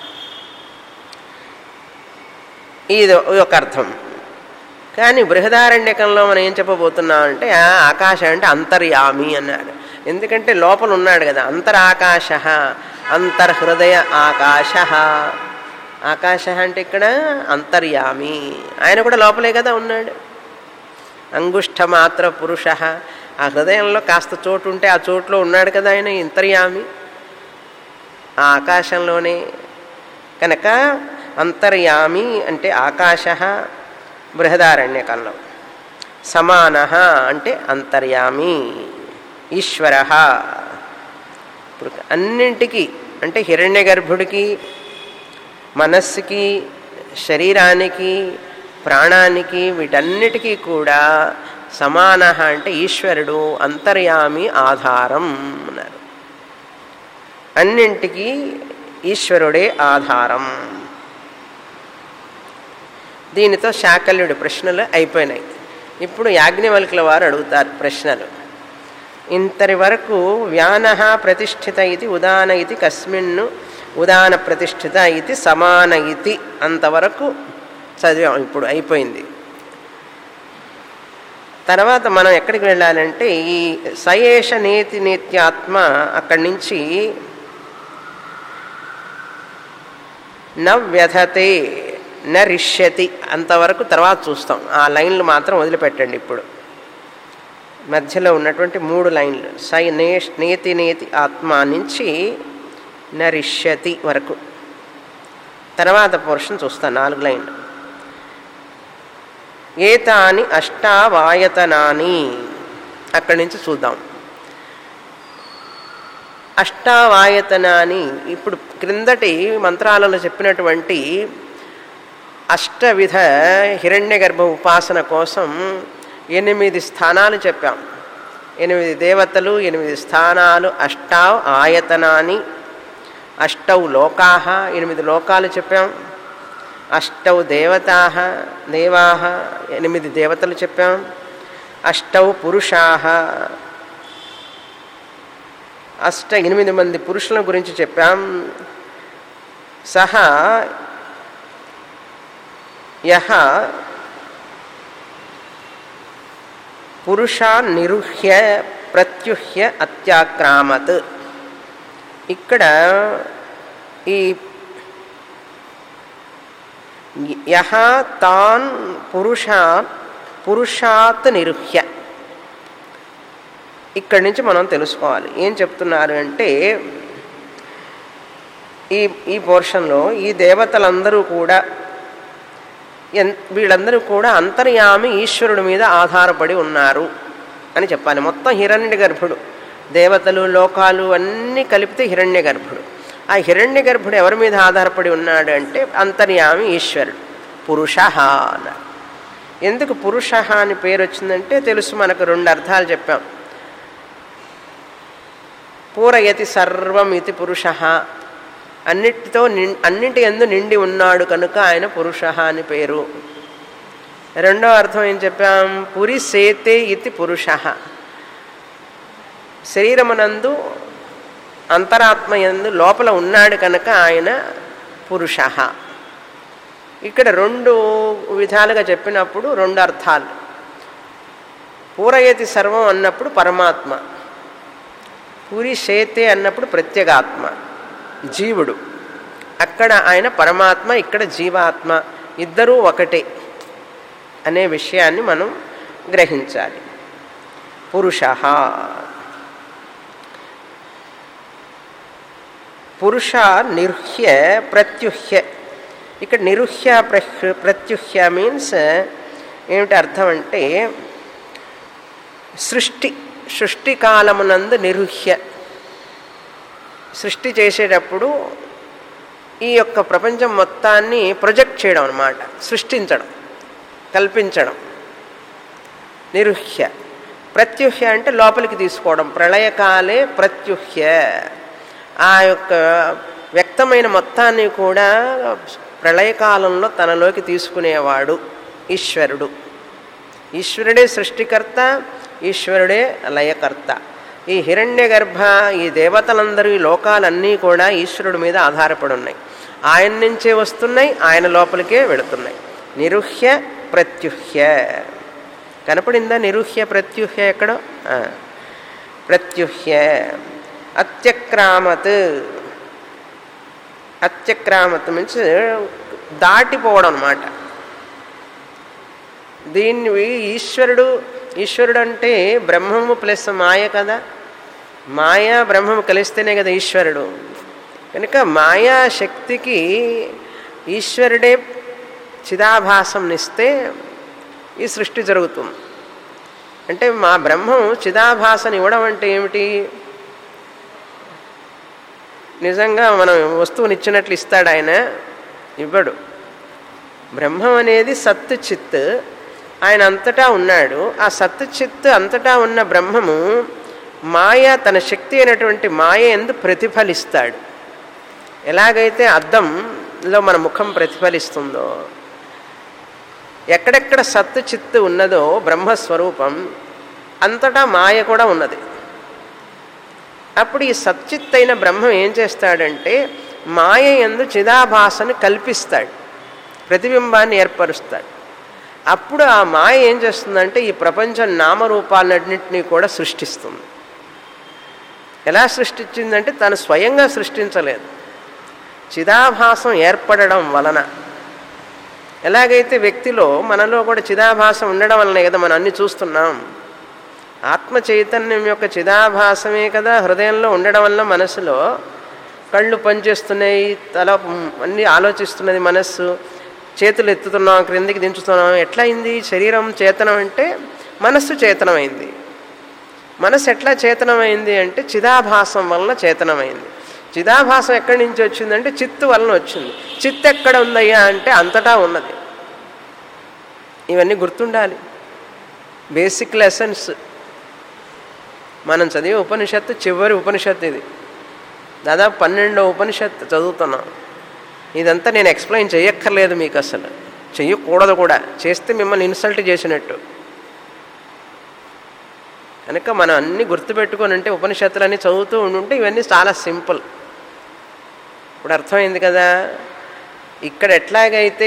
ఇది ఒక అర్థం కానీ బృహదారణ్యకంలో మనం ఏం చెప్పబోతున్నాం అంటే ఆ ఆకాశం అంటే అంతర్యామి అన్నాడు ఎందుకంటే లోపల ఉన్నాడు కదా అంతరాకాశ అంతర్హృదయ ఆకాశ ఆకాశ అంటే ఇక్కడ అంతర్యామి ఆయన కూడా లోపలే కదా ఉన్నాడు అంగుష్ట మాత్ర పురుష ఆ హృదయంలో కాస్త చోటు ఉంటే ఆ చోట్లో ఉన్నాడు కదా ఆయన అంతర్యామి ఆ ఆకాశంలోనే కనుక అంతర్యామి అంటే ఆకాశ బృహదారణ్యకంలో సమాన అంటే అంతర్యామి ఈశ్వర ఇప్పుడు అన్నింటికి అంటే హిరణ్య గర్భుడికి మనస్సుకి శరీరానికి ప్రాణానికి వీటన్నిటికీ కూడా సమాన అంటే ఈశ్వరుడు అంతర్యామి ఆధారం అన్నారు అన్నింటికీ ఈశ్వరుడే ఆధారం దీనితో శాకల్యుడి ప్రశ్నలు అయిపోయినాయి ఇప్పుడు యాజ్ఞవల్కుల వారు అడుగుతారు ప్రశ్నలు ఇంతరి వరకు వ్యాన ప్రతిష్ఠిత ఇది ఉదాన ఇది కస్మిన్ను ఉదాన ప్రతిష్ఠిత ఇది సమాన ఇది అంతవరకు చదివాం ఇప్పుడు అయిపోయింది తర్వాత మనం ఎక్కడికి వెళ్ళాలంటే ఈ సయేష నేతి నేత్యాత్మ అక్కడి నుంచి నవ్యథతే నరిష్యతి అంతవరకు తర్వాత చూస్తాం ఆ లైన్లు మాత్రం వదిలిపెట్టండి ఇప్పుడు మధ్యలో ఉన్నటువంటి మూడు లైన్లు సై నే నేతి నేతి ఆత్మ నుంచి నరిష్యతి వరకు తర్వాత పోర్షన్ చూస్తాం నాలుగు లైన్లు ఏతాని అష్టావాయతనాని అక్కడి నుంచి చూద్దాం అష్టావాయతనాని ఇప్పుడు క్రిందటి మంత్రాలలో చెప్పినటువంటి అష్టవిధ హిరణ్య గర్భ ఉపాసన కోసం ఎనిమిది స్థానాలు చెప్పాం ఎనిమిది దేవతలు ఎనిమిది స్థానాలు అష్టావ్ ఆయతనాని అష్టౌ లోకా ఎనిమిది లోకాలు చెప్పాం అష్టౌ దేవతా దేవా ఎనిమిది దేవతలు చెప్పాం అష్టౌ పురుషా అష్ట ఎనిమిది మంది పురుషుల గురించి చెప్పాం సహా యహ పురుష నిరుహ్య ప్రత్యుహ్య అత్యాక్రామత్ ఇక్కడ ఈ యహ తాన్ పురుష పురుషాత్ నిరుహ్య ఇక్కడి నుంచి మనం తెలుసుకోవాలి ఏం చెప్తున్నారు అంటే ఈ ఈ పోర్షన్లో ఈ దేవతలందరూ కూడా ఎన్ వీళ్ళందరూ కూడా అంతర్యామి ఈశ్వరుడి మీద ఆధారపడి ఉన్నారు అని చెప్పాలి మొత్తం హిరణ్య గర్భుడు దేవతలు లోకాలు అన్నీ కలిపితే హిరణ్య గర్భుడు ఆ హిరణ్య గర్భుడు ఎవరి మీద ఆధారపడి ఉన్నాడు అంటే అంతర్యామి ఈశ్వరుడు పురుష అన్నారు ఎందుకు పురుష అని పేరు వచ్చిందంటే తెలుసు మనకు రెండు అర్థాలు చెప్పాం పూరయతి సర్వం ఇది పురుష అన్నిటితో నిం- అన్నింటి ఎందు నిండి ఉన్నాడు కనుక ఆయన పురుష అని పేరు రెండో అర్థం ఏం చెప్పాం పురి సేతే ఇది పురుష శరీరమునందు అంతరాత్మ ఎందు లోపల ఉన్నాడు కనుక ఆయన పురుష ఇక్కడ రెండు విధాలుగా చెప్పినప్పుడు రెండు అర్థాలు పూరయతి సర్వం అన్నప్పుడు పరమాత్మ పూరి శేతే అన్నప్పుడు ప్రత్యేగాత్మ జీవుడు అక్కడ ఆయన పరమాత్మ ఇక్కడ జీవాత్మ ఇద్దరూ ఒకటే అనే విషయాన్ని మనం గ్రహించాలి పురుష పురుష నిరుహ్య ప్రత్యుహ్య ఇక్కడ నిరుహ్య ప్రహ్- ప్రత్యుహ్య మీన్స్ ఏమిటి అర్థం అంటే సృష్టి సృష్టి కాలమునందు నిరుహ్య సృష్టి చేసేటప్పుడు ఈ యొక్క ప్రపంచం మొత్తాన్ని ప్రొజెక్ట్ చేయడం అనమాట సృష్టించడం కల్పించడం నిరుహ్య ప్రత్యుహ్య అంటే లోపలికి తీసుకోవడం ప్రళయకాలే ప్రత్యుహ్య ఆ యొక్క వ్యక్తమైన మొత్తాన్ని కూడా ప్రళయకాలంలో తనలోకి తీసుకునేవాడు ఈశ్వరుడు ఈశ్వరుడే సృష్టికర్త ఈశ్వరుడే లయకర్త ఈ హిరణ్య గర్భ ఈ దేవతలందరూ ఈ లోకాలన్నీ కూడా ఈశ్వరుడి మీద ఆధారపడి ఉన్నాయి ఆయన నుంచే వస్తున్నాయి ఆయన లోపలికే వెళుతున్నాయి నిరుహ్య ప్రత్యుహ్య కనపడిందా నిరుహ్య ప్రత్యుహ్య ఎక్కడో ఆ. ప్రత్యుహ్య అత్యక్రామత్ అత్యక్రామత్ మీన్స్ దాటిపోవడం అన్నమాట దీన్ని ఈశ్వరుడు ఈశ్వరుడు అంటే బ్రహ్మము ప్లస్ మాయ కదా మాయ బ్రహ్మము కలిస్తేనే కదా ఈశ్వరుడు కనుక మాయా శక్తికి ఈశ్వరుడే చిదాభాసంనిస్తే ఈ సృష్టి జరుగుతుంది అంటే మా బ్రహ్మం చిదాభాసని ఇవ్వడం అంటే ఏమిటి నిజంగా మనం వస్తువుని ఇచ్చినట్లు ఇస్తాడు ఆయన ఇవ్వడు బ్రహ్మం అనేది సత్తు చిత్ ఆయన అంతటా ఉన్నాడు ఆ సత్తు చిత్ అంతటా ఉన్న బ్రహ్మము మాయ తన శక్తి అయినటువంటి మాయ ఎందు ప్రతిఫలిస్తాడు ఎలాగైతే అద్దంలో మన ముఖం ప్రతిఫలిస్తుందో ఎక్కడెక్కడ సత్తు చిత్తు ఉన్నదో బ్రహ్మస్వరూపం అంతటా మాయ కూడా ఉన్నది అప్పుడు ఈ సచ్చిత్ అయిన బ్రహ్మం ఏం చేస్తాడంటే మాయ ఎందు చిదాభాసను కల్పిస్తాడు ప్రతిబింబాన్ని ఏర్పరుస్తాడు అప్పుడు ఆ మాయ ఏం చేస్తుందంటే ఈ ప్రపంచం నామరూపాలన్నింటినీ కూడా సృష్టిస్తుంది ఎలా సృష్టించిందంటే తను స్వయంగా సృష్టించలేదు చిదాభాసం ఏర్పడడం వలన ఎలాగైతే వ్యక్తిలో మనలో కూడా చిదాభాసం ఉండడం వలనే కదా మనం అన్ని చూస్తున్నాం ఆత్మ చైతన్యం యొక్క చిదాభాసమే కదా హృదయంలో ఉండడం వల్ల మనసులో కళ్ళు పనిచేస్తున్నాయి తల అన్నీ ఆలోచిస్తున్నది మనస్సు చేతులు ఎత్తుతున్నాం క్రిందికి దించుతున్నాం ఎట్లా అయింది శరీరం చేతనం అంటే మనస్సు చేతనమైంది మనస్సు ఎట్లా చేతనమైంది అంటే చిదాభాసం వలన చేతనమైంది చిదాభాసం ఎక్కడి నుంచి వచ్చిందంటే చిత్తు వలన వచ్చింది చిత్తు ఎక్కడ ఉందయ్యా అంటే అంతటా ఉన్నది ఇవన్నీ గుర్తుండాలి బేసిక్ లెసన్స్ మనం చదివే ఉపనిషత్తు చివరి ఉపనిషత్తు ఇది దాదాపు పన్నెండో ఉపనిషత్తు చదువుతున్నాం ఇదంతా నేను ఎక్స్ప్లెయిన్ చేయక్కర్లేదు మీకు అసలు చెయ్యకూడదు కూడా చేస్తే మిమ్మల్ని ఇన్సల్ట్ చేసినట్టు కనుక మనం అన్ని గుర్తుపెట్టుకొని ఉంటే ఉపనిషత్తులన్నీ చదువుతూ ఉండుంటే ఇవన్నీ చాలా సింపుల్ ఇప్పుడు అర్థమైంది కదా ఇక్కడ ఎట్లాగైతే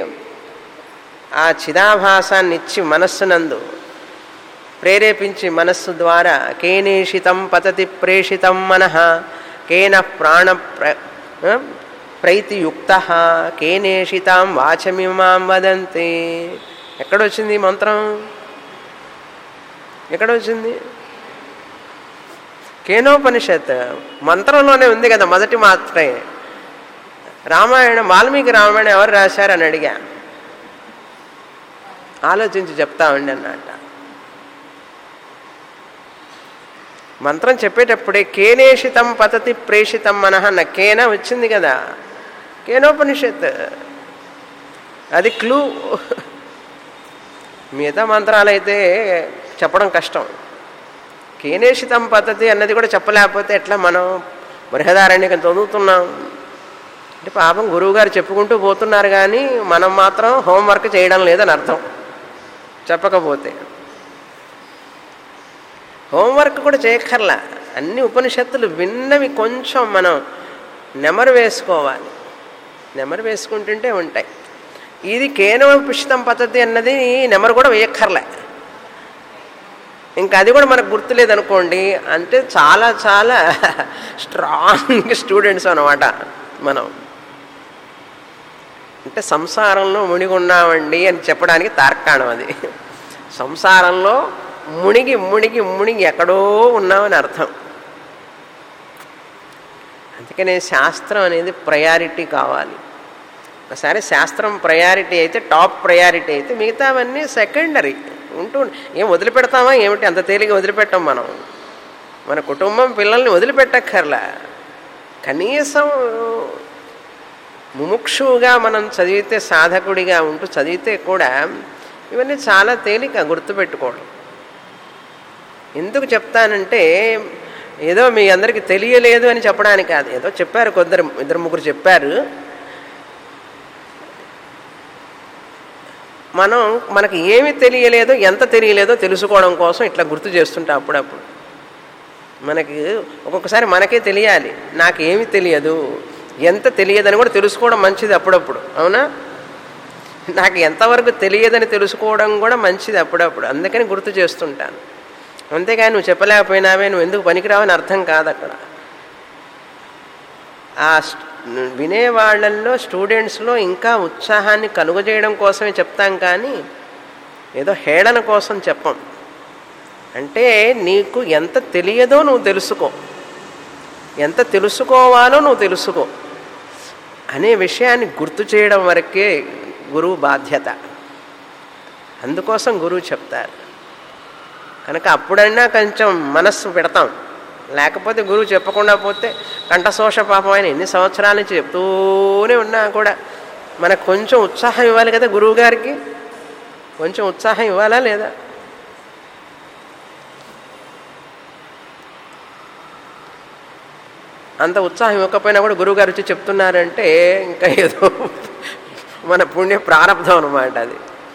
ఆ చిదాభాసాన్ని ఇచ్చి మనస్సునందు ప్రేరేపించి మనస్సు ద్వారా కేనేషితం పతతి ప్రేషితం మనః కేన ప్రాణ ప్ర ప్రైతియుక్త కేనేషితాం వాచమిమాం వదంతి ఎక్కడొచ్చింది ఈ మంత్రం ఎక్కడొచ్చింది కేనోపనిషత్ మంత్రంలోనే ఉంది కదా మొదటి మాత్రమే రామాయణం వాల్మీకి రామాయణం ఎవరు రాశారని అడిగా ఆలోచించి చెప్తామండి అన్నట్ట మంత్రం చెప్పేటప్పుడే కేనేషితం పతతి ప్రేషితం మనహ అన్న కేన వచ్చింది కదా కేనోపనిషత్ అది క్లూ మిగతా మంత్రాలు అయితే చెప్పడం కష్టం కేనేషితం పద్ధతి అన్నది కూడా చెప్పలేకపోతే ఎట్లా మనం బృహదారణ్యకం చదువుతున్నాం అంటే పాపం గురువుగారు చెప్పుకుంటూ పోతున్నారు కానీ మనం మాత్రం హోంవర్క్ చేయడం లేదని అర్థం చెప్పకపోతే హోంవర్క్ కూడా చేయక్కర్లా అన్ని ఉపనిషత్తులు విన్నవి కొంచెం మనం నెమరు వేసుకోవాలి నెమరు వేసుకుంటుంటే ఉంటాయి ఇది కేనోపిషితం పద్ధతి అన్నది నెమరు కూడా వేయక్కర్లే ఇంకా అది కూడా మనకు గుర్తులేదనుకోండి అంటే చాలా చాలా స్ట్రాంగ్ స్టూడెంట్స్ అనమాట మనం అంటే సంసారంలో మునిగి ఉన్నామండి అని చెప్పడానికి తార్కాణం అది సంసారంలో మునిగి మునిగి మునిగి ఎక్కడో ఉన్నామని అర్థం అందుకనే శాస్త్రం అనేది ప్రయారిటీ కావాలి ఒకసారి శాస్త్రం ప్రయారిటీ అయితే టాప్ ప్రయారిటీ అయితే మిగతావన్నీ సెకండరీ ఉంటూ ఏం వదిలిపెడతామా ఏమిటి అంత తేలిక వదిలిపెట్టాం మనం మన కుటుంబం పిల్లల్ని వదిలిపెట్టక్కర్లా కనీసం ముముక్షువుగా మనం చదివితే సాధకుడిగా ఉంటూ చదివితే కూడా ఇవన్నీ చాలా తేలిక గుర్తుపెట్టుకోవడం ఎందుకు చెప్తానంటే ఏదో మీ అందరికీ తెలియలేదు అని చెప్పడానికి కాదు ఏదో చెప్పారు కొందరు ఇద్దరు ముగ్గురు చెప్పారు మనం మనకి ఏమి తెలియలేదో ఎంత తెలియలేదో తెలుసుకోవడం కోసం ఇట్లా గుర్తు చేస్తుంటాం అప్పుడప్పుడు మనకి ఒక్కొక్కసారి మనకే తెలియాలి నాకు ఏమి తెలియదు ఎంత తెలియదని కూడా తెలుసుకోవడం మంచిది అప్పుడప్పుడు అవునా నాకు ఎంతవరకు తెలియదని తెలుసుకోవడం కూడా మంచిది అప్పుడప్పుడు అందుకని గుర్తు చేస్తుంటాను అంతేగాని నువ్వు చెప్పలేకపోయినావే నువ్వు ఎందుకు పనికిరావని అర్థం కాదు అక్కడ ఆ వినేవాళ్లలో స్టూడెంట్స్లో ఇంకా ఉత్సాహాన్ని కలుగజేయడం కోసమే చెప్తాం కానీ ఏదో హేళన కోసం చెప్పం అంటే నీకు ఎంత తెలియదో నువ్వు తెలుసుకో ఎంత తెలుసుకోవాలో నువ్వు తెలుసుకో అనే విషయాన్ని గుర్తు చేయడం వరకే గురువు బాధ్యత అందుకోసం గురువు చెప్తారు కనుక అప్పుడైనా కొంచెం మనస్సు పెడతాం లేకపోతే గురువు చెప్పకుండా పోతే కంఠశోష పాపం ఆయన ఎన్ని సంవత్సరాల నుంచి చెప్తూనే ఉన్నా కూడా మనకు కొంచెం ఉత్సాహం ఇవ్వాలి కదా గురువు గారికి కొంచెం ఉత్సాహం ఇవ్వాలా లేదా అంత ఉత్సాహం ఇవ్వకపోయినా కూడా గురువుగారు వచ్చి చెప్తున్నారంటే ఇంకా ఏదో మన పుణ్య ప్రారంభం అనమాట అది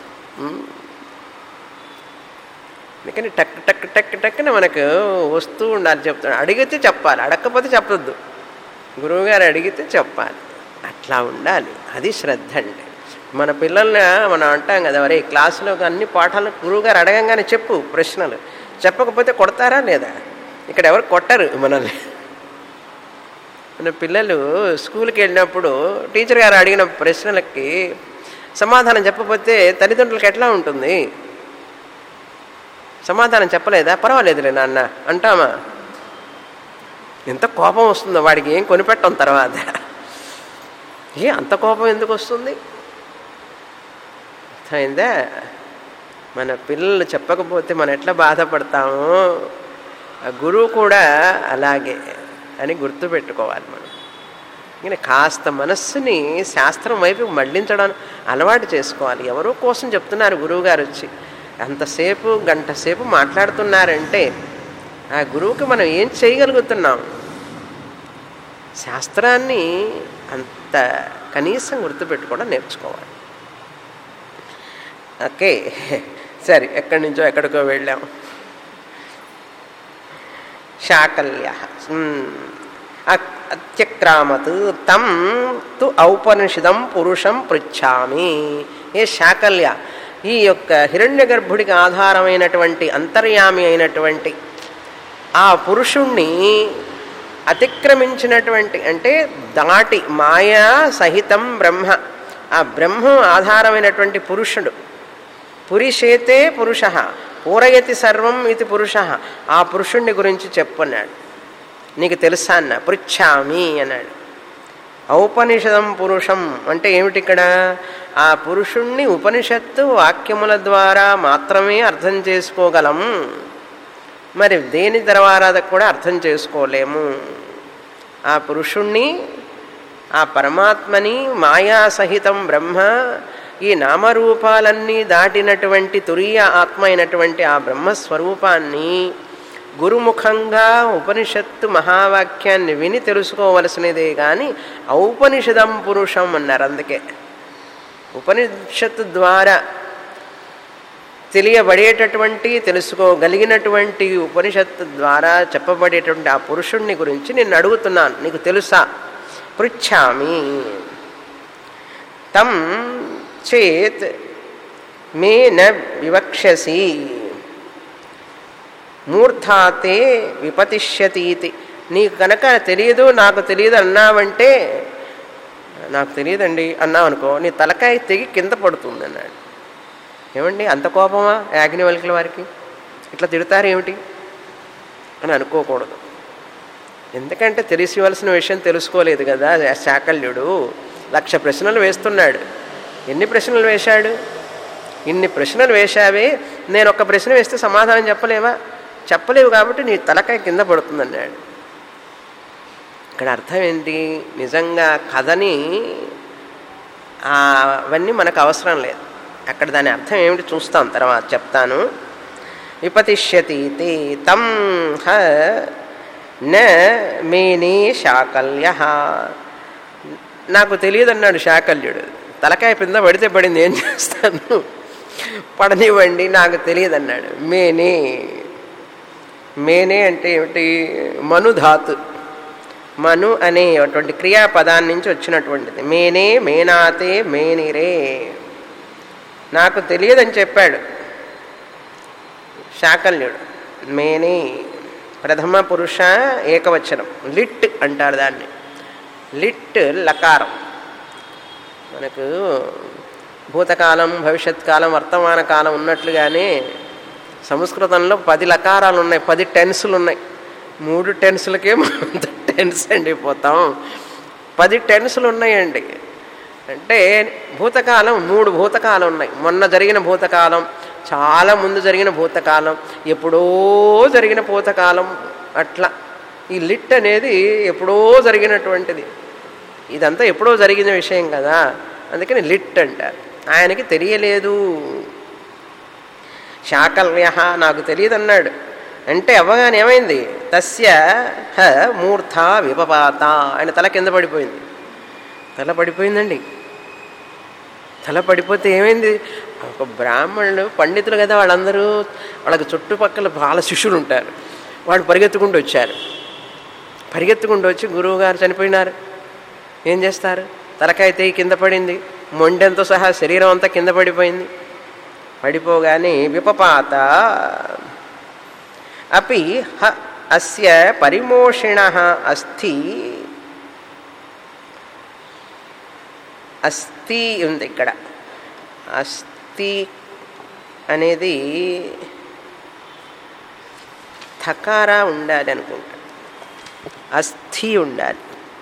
అందుకని టక్ టక్ టక్ టక్ని మనకు వస్తూ ఉండాలి చెప్తాడు అడిగితే చెప్పాలి అడగకపోతే చెప్పొద్దు గురువుగారు అడిగితే చెప్పాలి అట్లా ఉండాలి అది శ్రద్ధ అండి మన పిల్లల్ని మనం అంటాం కదా వరే క్లాసులో అన్ని పాఠాలు గురువుగారు అడగంగానే చెప్పు ప్రశ్నలు చెప్పకపోతే కొడతారా లేదా ఇక్కడ ఎవరు కొట్టరు మనల్ని మన పిల్లలు స్కూల్కి వెళ్ళినప్పుడు టీచర్ గారు అడిగిన ప్రశ్నలకి సమాధానం చెప్పకపోతే తల్లిదండ్రులకి ఎట్లా ఉంటుంది సమాధానం చెప్పలేదా పర్వాలేదులే నాన్న అంటామా ఎంత కోపం వస్తుందో వాడికి ఏం కొనిపెట్టం తర్వాత ఏ అంత కోపం ఎందుకు వస్తుంది అర్థమైందా మన పిల్లలు చెప్పకపోతే మనం ఎట్లా బాధపడతామో ఆ గురువు కూడా అలాగే అని గుర్తుపెట్టుకోవాలి మనం ఇంకా కాస్త మనస్సుని శాస్త్రం వైపు మళ్లించడం అలవాటు చేసుకోవాలి ఎవరో కోసం చెప్తున్నారు గురువుగారు వచ్చి అంతసేపు గంట సేపు మాట్లాడుతున్నారంటే ఆ గురువుకి మనం ఏం చేయగలుగుతున్నాం శాస్త్రాన్ని అంత కనీసం గుర్తుపెట్టుకోవడం నేర్చుకోవాలి ఓకే సరే ఎక్కడి నుంచో ఎక్కడికో వెళ్ళాం శాకల్య అత్యక్రామత్ తం తు ఔపనిషదం పురుషం పృచ్ఛామి ఏ శాకల్య ఈ యొక్క హిరణ్య గర్భుడికి ఆధారమైనటువంటి అంతర్యామి అయినటువంటి ఆ పురుషుణ్ణి అతిక్రమించినటువంటి అంటే దాటి మాయా సహితం బ్రహ్మ ఆ బ్రహ్మ ఆధారమైనటువంటి పురుషుడు పురిషేతే పురుష పూరయతి సర్వం ఇది పురుష ఆ పురుషుణ్ణి గురించి చెప్పన్నాడు నీకు తెలుసా అన్న పృచ్ఛామి అన్నాడు ఔపనిషదం పురుషం అంటే ఏమిటి ఇక్కడ ఆ పురుషుణ్ణి ఉపనిషత్తు వాక్యముల ద్వారా మాత్రమే అర్థం చేసుకోగలం మరి దేని ద్వారా కూడా అర్థం చేసుకోలేము ఆ పురుషుణ్ణి ఆ పరమాత్మని మాయా సహితం బ్రహ్మ ఈ నామరూపాలన్నీ దాటినటువంటి తురీయ ఆత్మ అయినటువంటి ఆ బ్రహ్మస్వరూపాన్ని గురుముఖంగా ఉపనిషత్తు మహావాక్యాన్ని విని తెలుసుకోవలసినదే కానీ ఔపనిషదం పురుషం అన్నారు అందుకే ఉపనిషత్తు ద్వారా తెలియబడేటటువంటి తెలుసుకోగలిగినటువంటి ఉపనిషత్తు ద్వారా చెప్పబడేటువంటి ఆ పురుషుణ్ణి గురించి నేను అడుగుతున్నాను నీకు తెలుసా పృచ్ఛామి తం చేత్ మే న వివక్షసి మూర్ధాతే విపతిష్యతీతి నీకు కనుక తెలియదు నాకు తెలియదు అన్నావంటే నాకు తెలియదండి అన్నావు అనుకో నీ తలకాయ తెగి కింద పడుతుంది అన్నాడు ఏమండి అంత కోపమా యాజ్ఞవల్కుల వారికి ఇట్లా తిడతారు ఏమిటి అని అనుకోకూడదు ఎందుకంటే తెలిసివలసిన విషయం తెలుసుకోలేదు కదా శాకల్యుడు లక్ష ప్రశ్నలు వేస్తున్నాడు ఎన్ని ప్రశ్నలు వేశాడు ఇన్ని ప్రశ్నలు వేశావే నేను ఒక ప్రశ్న వేస్తే సమాధానం చెప్పలేవా చెప్పలేవు కాబట్టి నీ తలకాయ కింద పడుతుందన్నాడు ఇక్కడ అర్థం ఏంటి నిజంగా కథని అవన్నీ మనకు అవసరం లేదు అక్కడ దాని అర్థం ఏమిటి చూస్తాం తర్వాత చెప్తాను విపతిష్యతి తం హ న మేనే శాకల్య నాకు తెలియదు అన్నాడు శాకల్యుడు తలకాయ కింద పడితే పడింది ఏం చేస్తాను పడనివ్వండి నాకు తెలియదు అన్నాడు మేనే మేనే అంటే ఏమిటి మనుధాతు మను అనేటువంటి క్రియాపదాన్ని నుంచి వచ్చినటువంటిది మేనే మేనాతే మేనిరే నాకు తెలియదని చెప్పాడు శాకల్యుడు మేనే ప్రథమ పురుష ఏకవచనం లిట్ అంటారు దాన్ని లిట్ లకారం మనకు భూతకాలం భవిష్యత్ కాలం వర్తమాన కాలం ఉన్నట్లుగానే సంస్కృతంలో పది లకారాలు ఉన్నాయి పది టెన్సులు ఉన్నాయి మూడు టెన్సులకే మనం టెన్స్ అండి పోతాం పది టెన్సులు ఉన్నాయండి అంటే భూతకాలం మూడు భూతకాలం ఉన్నాయి మొన్న జరిగిన భూతకాలం చాలా ముందు జరిగిన భూతకాలం ఎప్పుడో జరిగిన భూతకాలం అట్లా ఈ లిట్ అనేది ఎప్పుడో జరిగినటువంటిది ఇదంతా ఎప్పుడో జరిగిన విషయం కదా అందుకని లిట్ అంటారు ఆయనకి తెలియలేదు శాకల్య నాకు తెలియదు అన్నాడు అంటే అవ్వగానే ఏమైంది తస్య హ మూర్ధ విపపాత ఆయన తల కింద పడిపోయింది తల పడిపోయిందండి తల పడిపోతే ఏమైంది ఒక బ్రాహ్మణులు పండితులు కదా వాళ్ళందరూ వాళ్ళకి చుట్టుపక్కల బాల శిష్యులు ఉంటారు వాళ్ళు పరిగెత్తుకుంటూ వచ్చారు పరిగెత్తుకుంటూ వచ్చి గురువు గారు చనిపోయినారు ఏం చేస్తారు తలకాయ తెగి కింద పడింది మొండెంతో సహా శరీరం అంతా కింద పడిపోయింది పడిపోగానే విపపాత అపి హ అస్య పరిమోషిణ అస్థి అస్థి ఉంది ఇక్కడ అస్థి అనేది థకారా ఉండాలి అనుకుంటా అస్థి ఉండాలి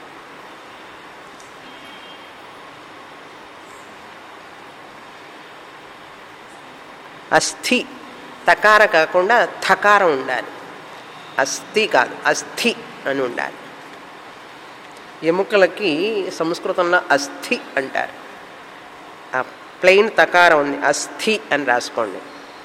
అస్థి తకార కాకుండా థకారం ఉండాలి అస్థి కాదు అస్థి అని ఉండాలి ఎముకలకి సంస్కృతంలో అస్థి అంటారు ఆ ప్లెయిన్ తకారం ఉంది అస్థి అని రాసుకోండి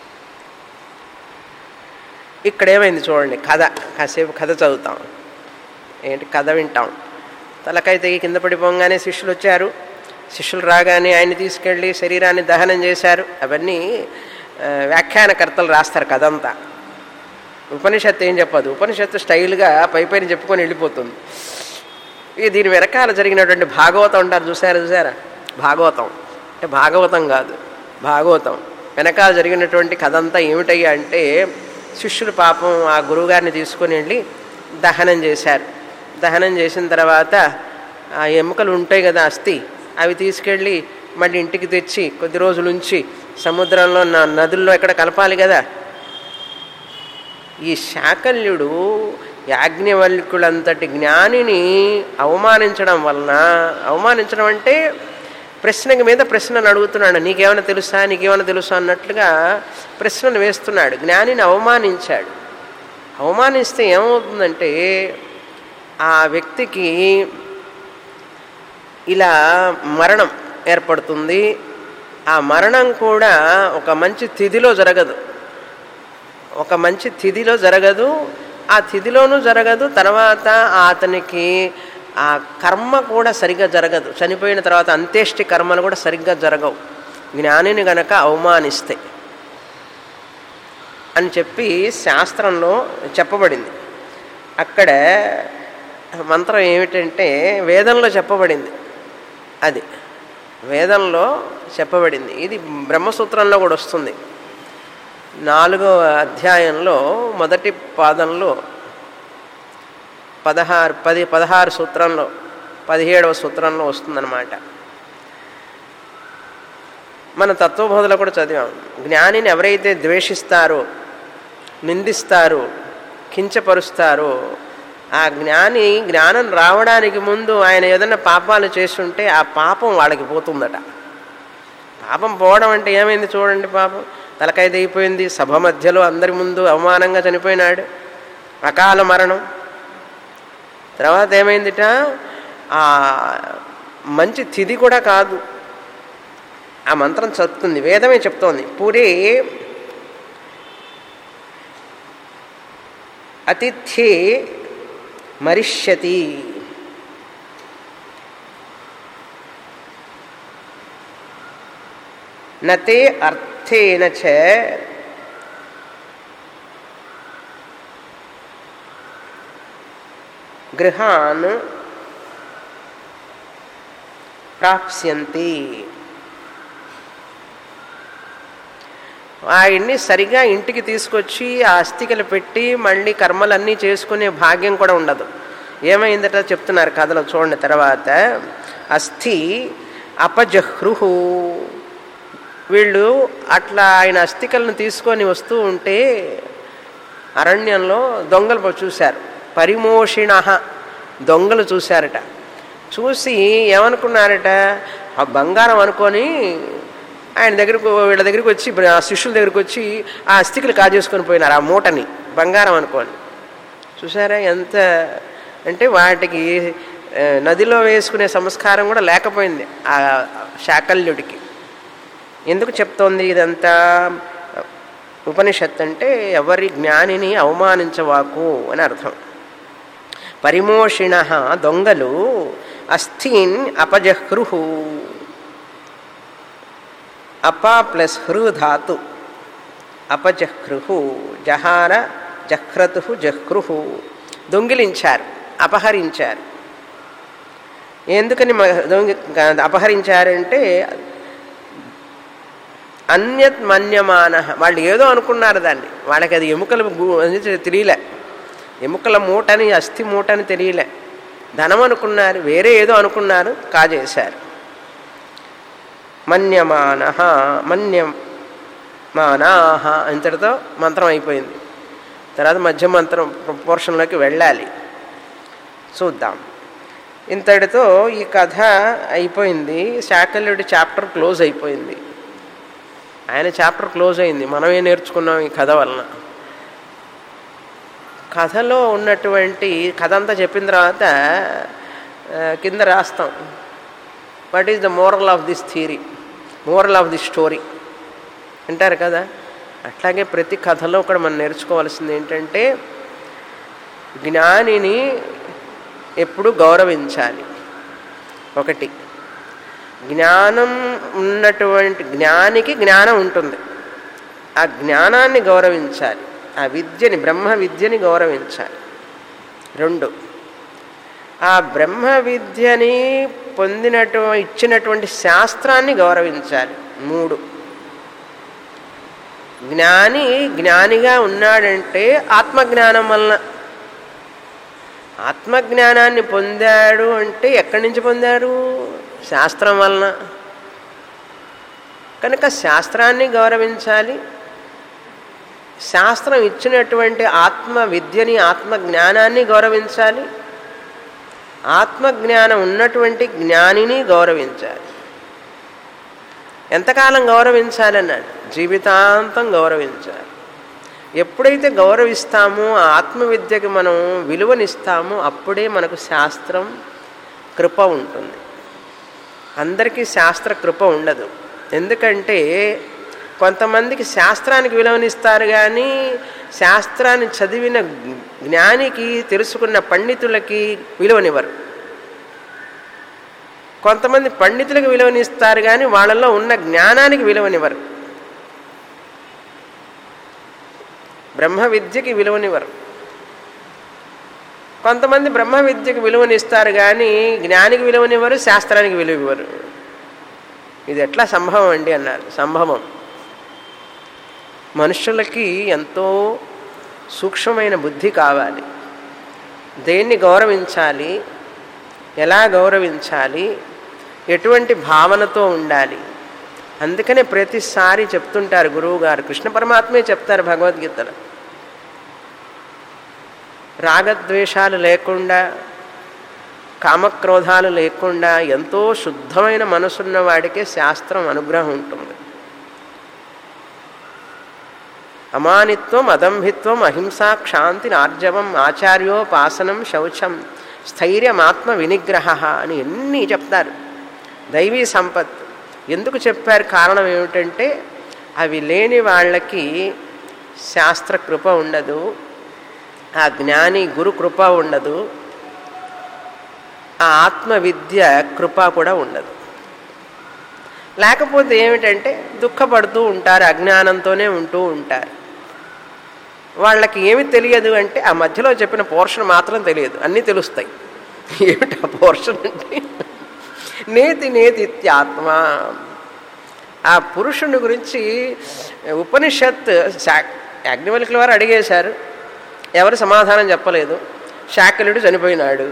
ఇక్కడ ఏమైంది చూడండి కథ కాసేపు కథ చదువుతాం ఏంటి కథ వింటాం తలకాయ తెగి కింద పడిపోగానే శిష్యులు వచ్చారు శిష్యులు రాగానే ఆయన్ని తీసుకెళ్ళి శరీరాన్ని దహనం చేశారు అవన్నీ వ్యాఖ్యానకర్తలు రాస్తారు కథంతా ఉపనిషత్తు ఏం చెప్పదు ఉపనిషత్తు స్టైల్గా పై పైన చెప్పుకొని వెళ్ళిపోతుంది ఇక దీని వెనకాల జరిగినటువంటి భాగవతం అంటారు చూసారా చూసారా భాగవతం అంటే భాగవతం కాదు భాగవతం వెనకాల జరిగినటువంటి కథ అంతా ఏమిటయ్యా అంటే శిష్యులు పాపం ఆ గురువుగారిని తీసుకొని వెళ్ళి దహనం చేశారు దహనం చేసిన తర్వాత ఆ ఎముకలు ఉంటాయి కదా అస్థి అవి తీసుకెళ్ళి మళ్ళీ ఇంటికి తెచ్చి కొద్ది రోజులు ఉంచి సముద్రంలో నదుల్లో ఎక్కడ కలపాలి కదా ఈ శాకల్యుడు యాజ్ఞవల్కులంతటి జ్ఞానిని అవమానించడం వలన అవమానించడం అంటే ప్రశ్నకి మీద ప్రశ్నలు అడుగుతున్నాడు నీకేమైనా తెలుసా నీకేమైనా తెలుసా అన్నట్లుగా ప్రశ్నలు వేస్తున్నాడు జ్ఞానిని అవమానించాడు అవమానిస్తే ఏమవుతుందంటే ఆ వ్యక్తికి ఇలా మరణం ఏర్పడుతుంది ఆ మరణం కూడా ఒక మంచి తిథిలో జరగదు ఒక మంచి తిథిలో జరగదు ఆ తిథిలోనూ జరగదు తర్వాత అతనికి ఆ కర్మ కూడా సరిగ్గా జరగదు చనిపోయిన తర్వాత అంత్యేష్టి కర్మలు కూడా సరిగ్గా జరగవు జ్ఞానిని గనక అవమానిస్తే అని చెప్పి శాస్త్రంలో చెప్పబడింది అక్కడ మంత్రం ఏమిటంటే వేదంలో చెప్పబడింది అది వేదంలో చెప్పబడింది ఇది బ్రహ్మసూత్రంలో కూడా వస్తుంది నాలుగో అధ్యాయంలో మొదటి పాదంలో పదహారు పది పదహారు సూత్రంలో పదిహేడవ సూత్రంలో వస్తుందన్నమాట మన తత్వబోధలో కూడా చదివాం జ్ఞానిని ఎవరైతే ద్వేషిస్తారో నిందిస్తారో కించపరుస్తారో ఆ జ్ఞాని జ్ఞానం రావడానికి ముందు ఆయన ఏదైనా పాపాలు చేస్తుంటే ఆ పాపం వాళ్ళకి పోతుందట పాపం పోవడం అంటే ఏమైంది చూడండి పాపం తలకాయ అయిపోయింది సభ మధ్యలో అందరి ముందు అవమానంగా చనిపోయినాడు అకాల మరణం తర్వాత ఏమైందిట ఆ మంచి తిథి కూడా కాదు ఆ మంత్రం చదువుతుంది వేదమే చెప్తోంది పూరి అతిథి మరిష్యతి నతే అర్థేన చ గృహాన్ ప్రాప్స్యంతి ఆయన్ని సరిగా ఇంటికి తీసుకొచ్చి ఆ అస్థికలు పెట్టి మళ్ళీ కర్మలన్నీ చేసుకునే భాగ్యం కూడా ఉండదు ఏమైందట చెప్తున్నారు కథలో చూడండి తర్వాత అస్థి అపజహ్రుహు వీళ్ళు అట్లా ఆయన అస్థికలను తీసుకొని వస్తూ ఉంటే అరణ్యంలో దొంగలు చూశారు పరిమోషిణ దొంగలు చూశారట చూసి ఏమనుకున్నారట ఆ బంగారం అనుకొని ఆయన దగ్గరకు వీళ్ళ దగ్గరికి వచ్చి ఆ శిష్యుల దగ్గరికి వచ్చి ఆ అస్థికలు కాజేసుకొని పోయినారు ఆ మూటని బంగారం అనుకోని చూసారా ఎంత అంటే వాటికి ఆ, నదిలో వేసుకునే సంస్కారం కూడా లేకపోయింది ఆ శాకల్యుడికి ఎందుకు చెప్తోంది ఇదంతా ఉపనిషత్ అంటే ఎవరి జ్ఞానిని అవమానించవాకు అని అర్థం పరిమోషిణ దొంగలు అస్థీన్ అపజహ్రుహు అప ప్లస్ హృ ధాతు అపజహ్రుహు జహార జహ్రతు జహ్రుహు దొంగిలించారు అపహరించారు ఎందుకని మ- దొంగి అపహరించారంటే అన్యత్ మన్యమాన వాళ్ళు ఏదో అనుకున్నారు దాన్ని వాళ్ళకి అది ఎముకల గు- అని తెలియలే ఎముకల మూటని అస్థి మూటని తెలియలే ధనం అనుకున్నారు వేరే ఏదో అనుకున్నారు కాజేశారు మన్యమాన మన్యమానాహ ఇంతటితో మంత్రం అయిపోయింది తర్వాత మధ్య మంత్రం పోర్షన్లోకి వెళ్ళాలి చూద్దాం ఇంతటితో ఈ కథ అయిపోయింది శాకల్యుడి చాప్టర్ క్లోజ్ అయిపోయింది ఆయన చాప్టర్ క్లోజ్ అయింది మనమే నేర్చుకున్నాం ఈ కథ వలన కథలో ఉన్నటువంటి కథ అంతా చెప్పిన తర్వాత ఆ, కింద రాస్తాం what is the moral of this theory moral of the story అంటారు కదా అట్లాగే ప్రతి కథలో కూడా మనం నేర్చుకోవాల్సింది ఏంటంటే జ్ఞానిని ఎప్పుడు గౌరవించాలి ఒకటి జ్ఞానం ఉన్నటువంటి జ్ఞానికి జ్ఞానం ఉంటుంది ఆ జ్ఞానాన్ని గౌరవించాలి ఆ విద్యని బ్రహ్మ విద్యని గౌరవించాలి రెండు ఆ బ్రహ్మ విద్యని పొందినటు ఇచ్చినటువంటి శాస్త్రాన్ని గౌరవించాలి మూడు జ్ఞాని జ్ఞానిగా ఉన్నాడంటే ఆత్మజ్ఞానం వలన ఆత్మజ్ఞానాన్ని పొందాడు అంటే ఎక్కడి నుంచి పొందాడు శాస్త్రం వలన కనుక శాస్త్రాన్ని గౌరవించాలి శాస్త్రం ఇచ్చినటువంటి ఆత్మ విద్యని ఆత్మ జ్ఞానాన్ని గౌరవించాలి ఆత్మజ్ఞానం ఉన్నటువంటి జ్ఞానిని గౌరవించాలి ఎంతకాలం గౌరవించాలన్నాడు జీవితాంతం గౌరవించాలి ఎప్పుడైతే గౌరవిస్తామో ఆ ఆత్మవిద్యకి మనం విలువనిస్తామో అప్పుడే మనకు శాస్త్రం కృప ఉంటుంది అందరికీ శాస్త్ర కృప ఉండదు ఎందుకంటే కొంతమందికి శాస్త్రానికి విలువనిస్తారు కానీ శాస్త్రాన్ని చదివిన జ్ఞానికి తెలుసుకున్న పండితులకి విలువనివ్వరు కొంతమంది పండితులకు విలువనిస్తారు కానీ వాళ్ళల్లో ఉన్న జ్ఞానానికి విలువనివ్వరు బ్రహ్మ విద్యకి విలువనివ్వరు కొంతమంది బ్రహ్మ విద్యకి విలువనిస్తారు కానీ జ్ఞానికి విలువనివ్వరు శాస్త్రానికి విలువ ఇవ్వరు ఇది ఎట్లా సంభవం అండి అన్నారు సంభవం మనుషులకి ఎంతో సూక్ష్మమైన బుద్ధి కావాలి దేన్ని గౌరవించాలి ఎలా గౌరవించాలి ఎటువంటి భావనతో ఉండాలి అందుకనే ప్రతిసారి చెప్తుంటారు గురువు గారు కృష్ణ పరమాత్మే చెప్తారు భగవద్గీతలో రాగద్వేషాలు లేకుండా కామక్రోధాలు లేకుండా ఎంతో శుద్ధమైన మనసున్న వాడికే శాస్త్రం అనుగ్రహం ఉంటుంది అమానిత్వం అదంభిత్వం అహింసా క్షాంతి ఆర్జవం ఆచార్యోపాసనం శౌచం స్థైర్యమాత్మ వినిగ్రహ అని ఎన్ని చెప్తారు దైవీ సంపత్ ఎందుకు చెప్పారు కారణం ఏమిటంటే అవి లేని వాళ్ళకి శాస్త్ర కృప ఉండదు ఆ జ్ఞాని గురు కృప ఉండదు ఆ ఆత్మ విద్య కృప కూడా ఉండదు లేకపోతే ఏమిటంటే దుఃఖపడుతూ ఉంటారు అజ్ఞానంతోనే ఉంటూ ఉంటారు వాళ్ళకి ఏమి తెలియదు అంటే ఆ మధ్యలో చెప్పిన పోర్షన్ మాత్రం తెలియదు అన్నీ తెలుస్తాయి ఏమిటి ఆ పోర్షన్ అంటే నేతి నేతి ఇత్యాత్మ ఆ పురుషుని గురించి ఉపనిషత్ యాజ్ఞవల్కుల వారు అడిగేశారు ఎవరు సమాధానం చెప్పలేదు శాకలుడు చనిపోయినాడు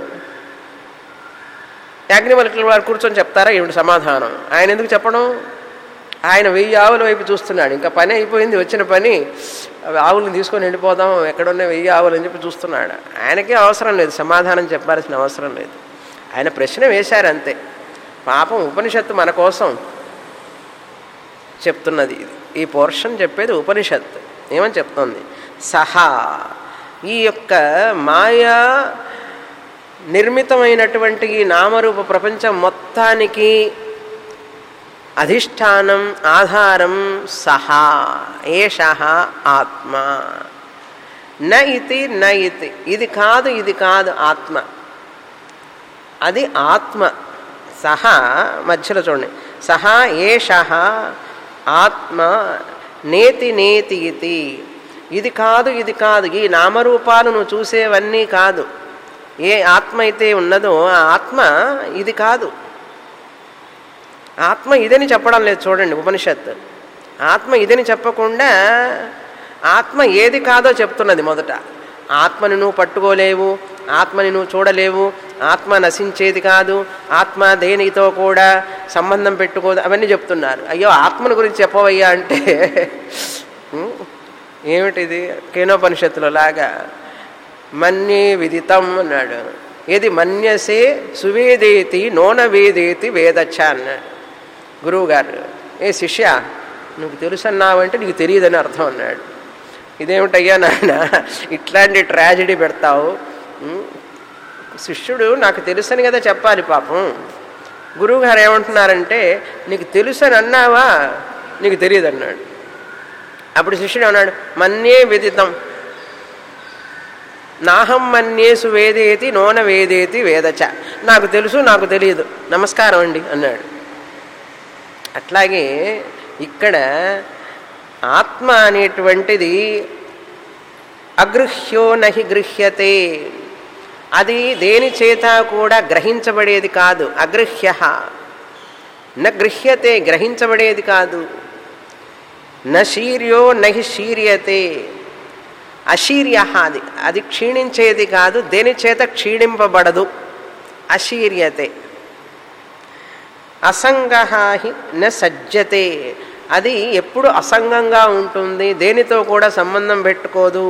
యాజ్ఞవల్కుల వారు కూర్చొని చెప్తారా ఏమిటి సమాధానం ఆయన ఎందుకు చెప్పడం ఆయన వెయ్యి ఆవుల వైపు చూస్తున్నాడు ఇంకా పని అయిపోయింది వచ్చిన పని ఆవులను తీసుకొని వెళ్ళిపోదాం ఎక్కడున్న వెయ్యి ఆవులు అని చెప్పి చూస్తున్నాడు ఆయనకే అవసరం లేదు సమాధానం చెప్పాల్సిన అవసరం లేదు ఆయన ప్రశ్న వేశారు అంతే పాపం ఉపనిషత్తు మన కోసం చెప్తున్నది ఇది ఈ పోర్షన్ చెప్పేది ఉపనిషత్తు ఏమని చెప్తుంది సహా ఈ యొక్క మాయా నిర్మితమైనటువంటి ఈ నామరూప ప్రపంచం మొత్తానికి అధిష్టానం ఆధారం సహా ఏష ఆత్మ న ఇది న ఇది ఇది కాదు ఇది కాదు ఆత్మ అది ఆత్మ సహా మధ్యలో చూడండి సహా ఏష ఆత్మ నేతి నేతి ఇది ఇది కాదు ఇది కాదు ఈ నామరూపాలు నువ్వు చూసేవన్నీ కాదు ఏ ఆత్మ అయితే ఉన్నదో ఆ ఆత్మ ఇది కాదు ఆత్మ ఇదని చెప్పడం లేదు చూడండి ఉపనిషత్ ఆత్మ ఇదని చెప్పకుండా ఆత్మ ఏది కాదో చెప్తున్నది మొదట ఆత్మని నువ్వు పట్టుకోలేవు ఆత్మని నువ్వు చూడలేవు ఆత్మ నశించేది కాదు ఆత్మ దేనితో కూడా సంబంధం పెట్టుకోదు అవన్నీ చెప్తున్నారు అయ్యో ఆత్మని గురించి చెప్పవయ్యా అంటే ఏమిటిది కేనోపనిషత్తులో లాగా మన్యే విదితం అన్నాడు ఏది మన్యసే సువేదేతి నోన వేదేతి వేదచ్చ అన్నాడు గురువు గారు ఏ శిష్య నువ్వు తెలుసు అన్నావంటే నీకు తెలియదని అర్థం అన్నాడు ఇదేమిటయ్యా నాయన ఇట్లాంటి ట్రాజడీ పెడతావు శిష్యుడు నాకు తెలుసని కదా చెప్పాలి పాపం గురువు గారు ఏమంటున్నారంటే నీకు తెలుసని అన్నావా నీకు తెలియదు అన్నాడు అప్పుడు శిష్యుడు అన్నాడు మన్యే విదితం నాహం మన్యేసు వేదేతి నోన వేదేతి వేదచ నాకు తెలుసు నాకు తెలియదు నమస్కారం అండి అన్నాడు అట్లాగే ఇక్కడ ఆత్మ అనేటువంటిది అగృహ్యో నహి గృహ్యతే అది దేని చేత కూడా గ్రహించబడేది కాదు అగృహ్య న గృహ్యతే గ్రహించబడేది కాదు న శీర్యో నహి శీర్యతే అశీర్య అది అది క్షీణించేది కాదు దేని చేత క్షీణింపబడదు అశీర్యతే అసంగ న సజ్జతే అది ఎప్పుడు అసంగంగా ఉంటుంది దేనితో కూడా సంబంధం పెట్టుకోదు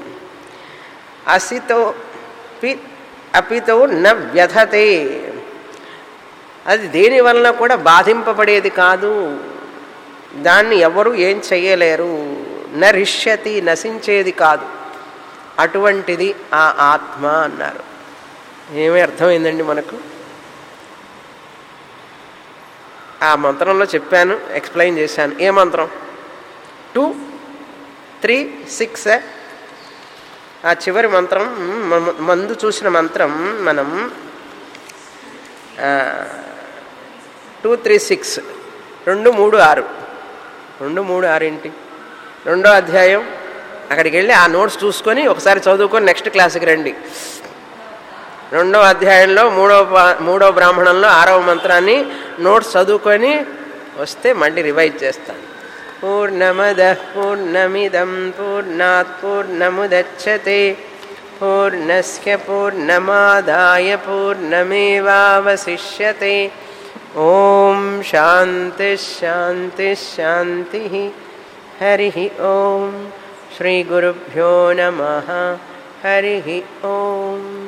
అసితో పి అపితో న వ్యధతే అది దేని వలన కూడా బాధింపబడేది కాదు దాన్ని ఎవరు ఏం చెయ్యలేరు నరిష్యతి నశించేది కాదు అటువంటిది ఆ ఆత్మ అన్నారు ఏమీ అర్థమైందండి మనకు ఆ మంత్రంలో చెప్పాను ఎక్స్ప్లెయిన్ చేశాను ఏ మంత్రం టూ త్రీ సిక్స్ ఆ చివరి మంత్రం మ- మందు చూసిన మంత్రం మనం టూ త్రీ సిక్స్ రెండు మూడు ఆరు రెండు మూడు ఆరు ఏంటి రెండో అధ్యాయం అక్కడికి వెళ్ళి ఆ నోట్స్ చూసుకొని ఒకసారి చదువుకొని నెక్స్ట్ క్లాస్కి రండి రెండో అధ్యాయంలో మూడో పా- మూడో బ్రాహ్మణంలో ఆరవ మంత్రాన్ని నోట్స్ చదువుకొని వస్తే మళ్ళీ రివైజ్ చేస్తాను పూర్ణమద పూర్ణమిదం పూర్ణాత్ పూర్ణముదచ్చతే పూర్ణస్య పూర్ణమాదాయ పూర్ణమేవావశిష్యతే ఓం శాంతి శాంతి శాంతి హరి ఓం శ్రీ గురుభ్యో నమ హరి ఓం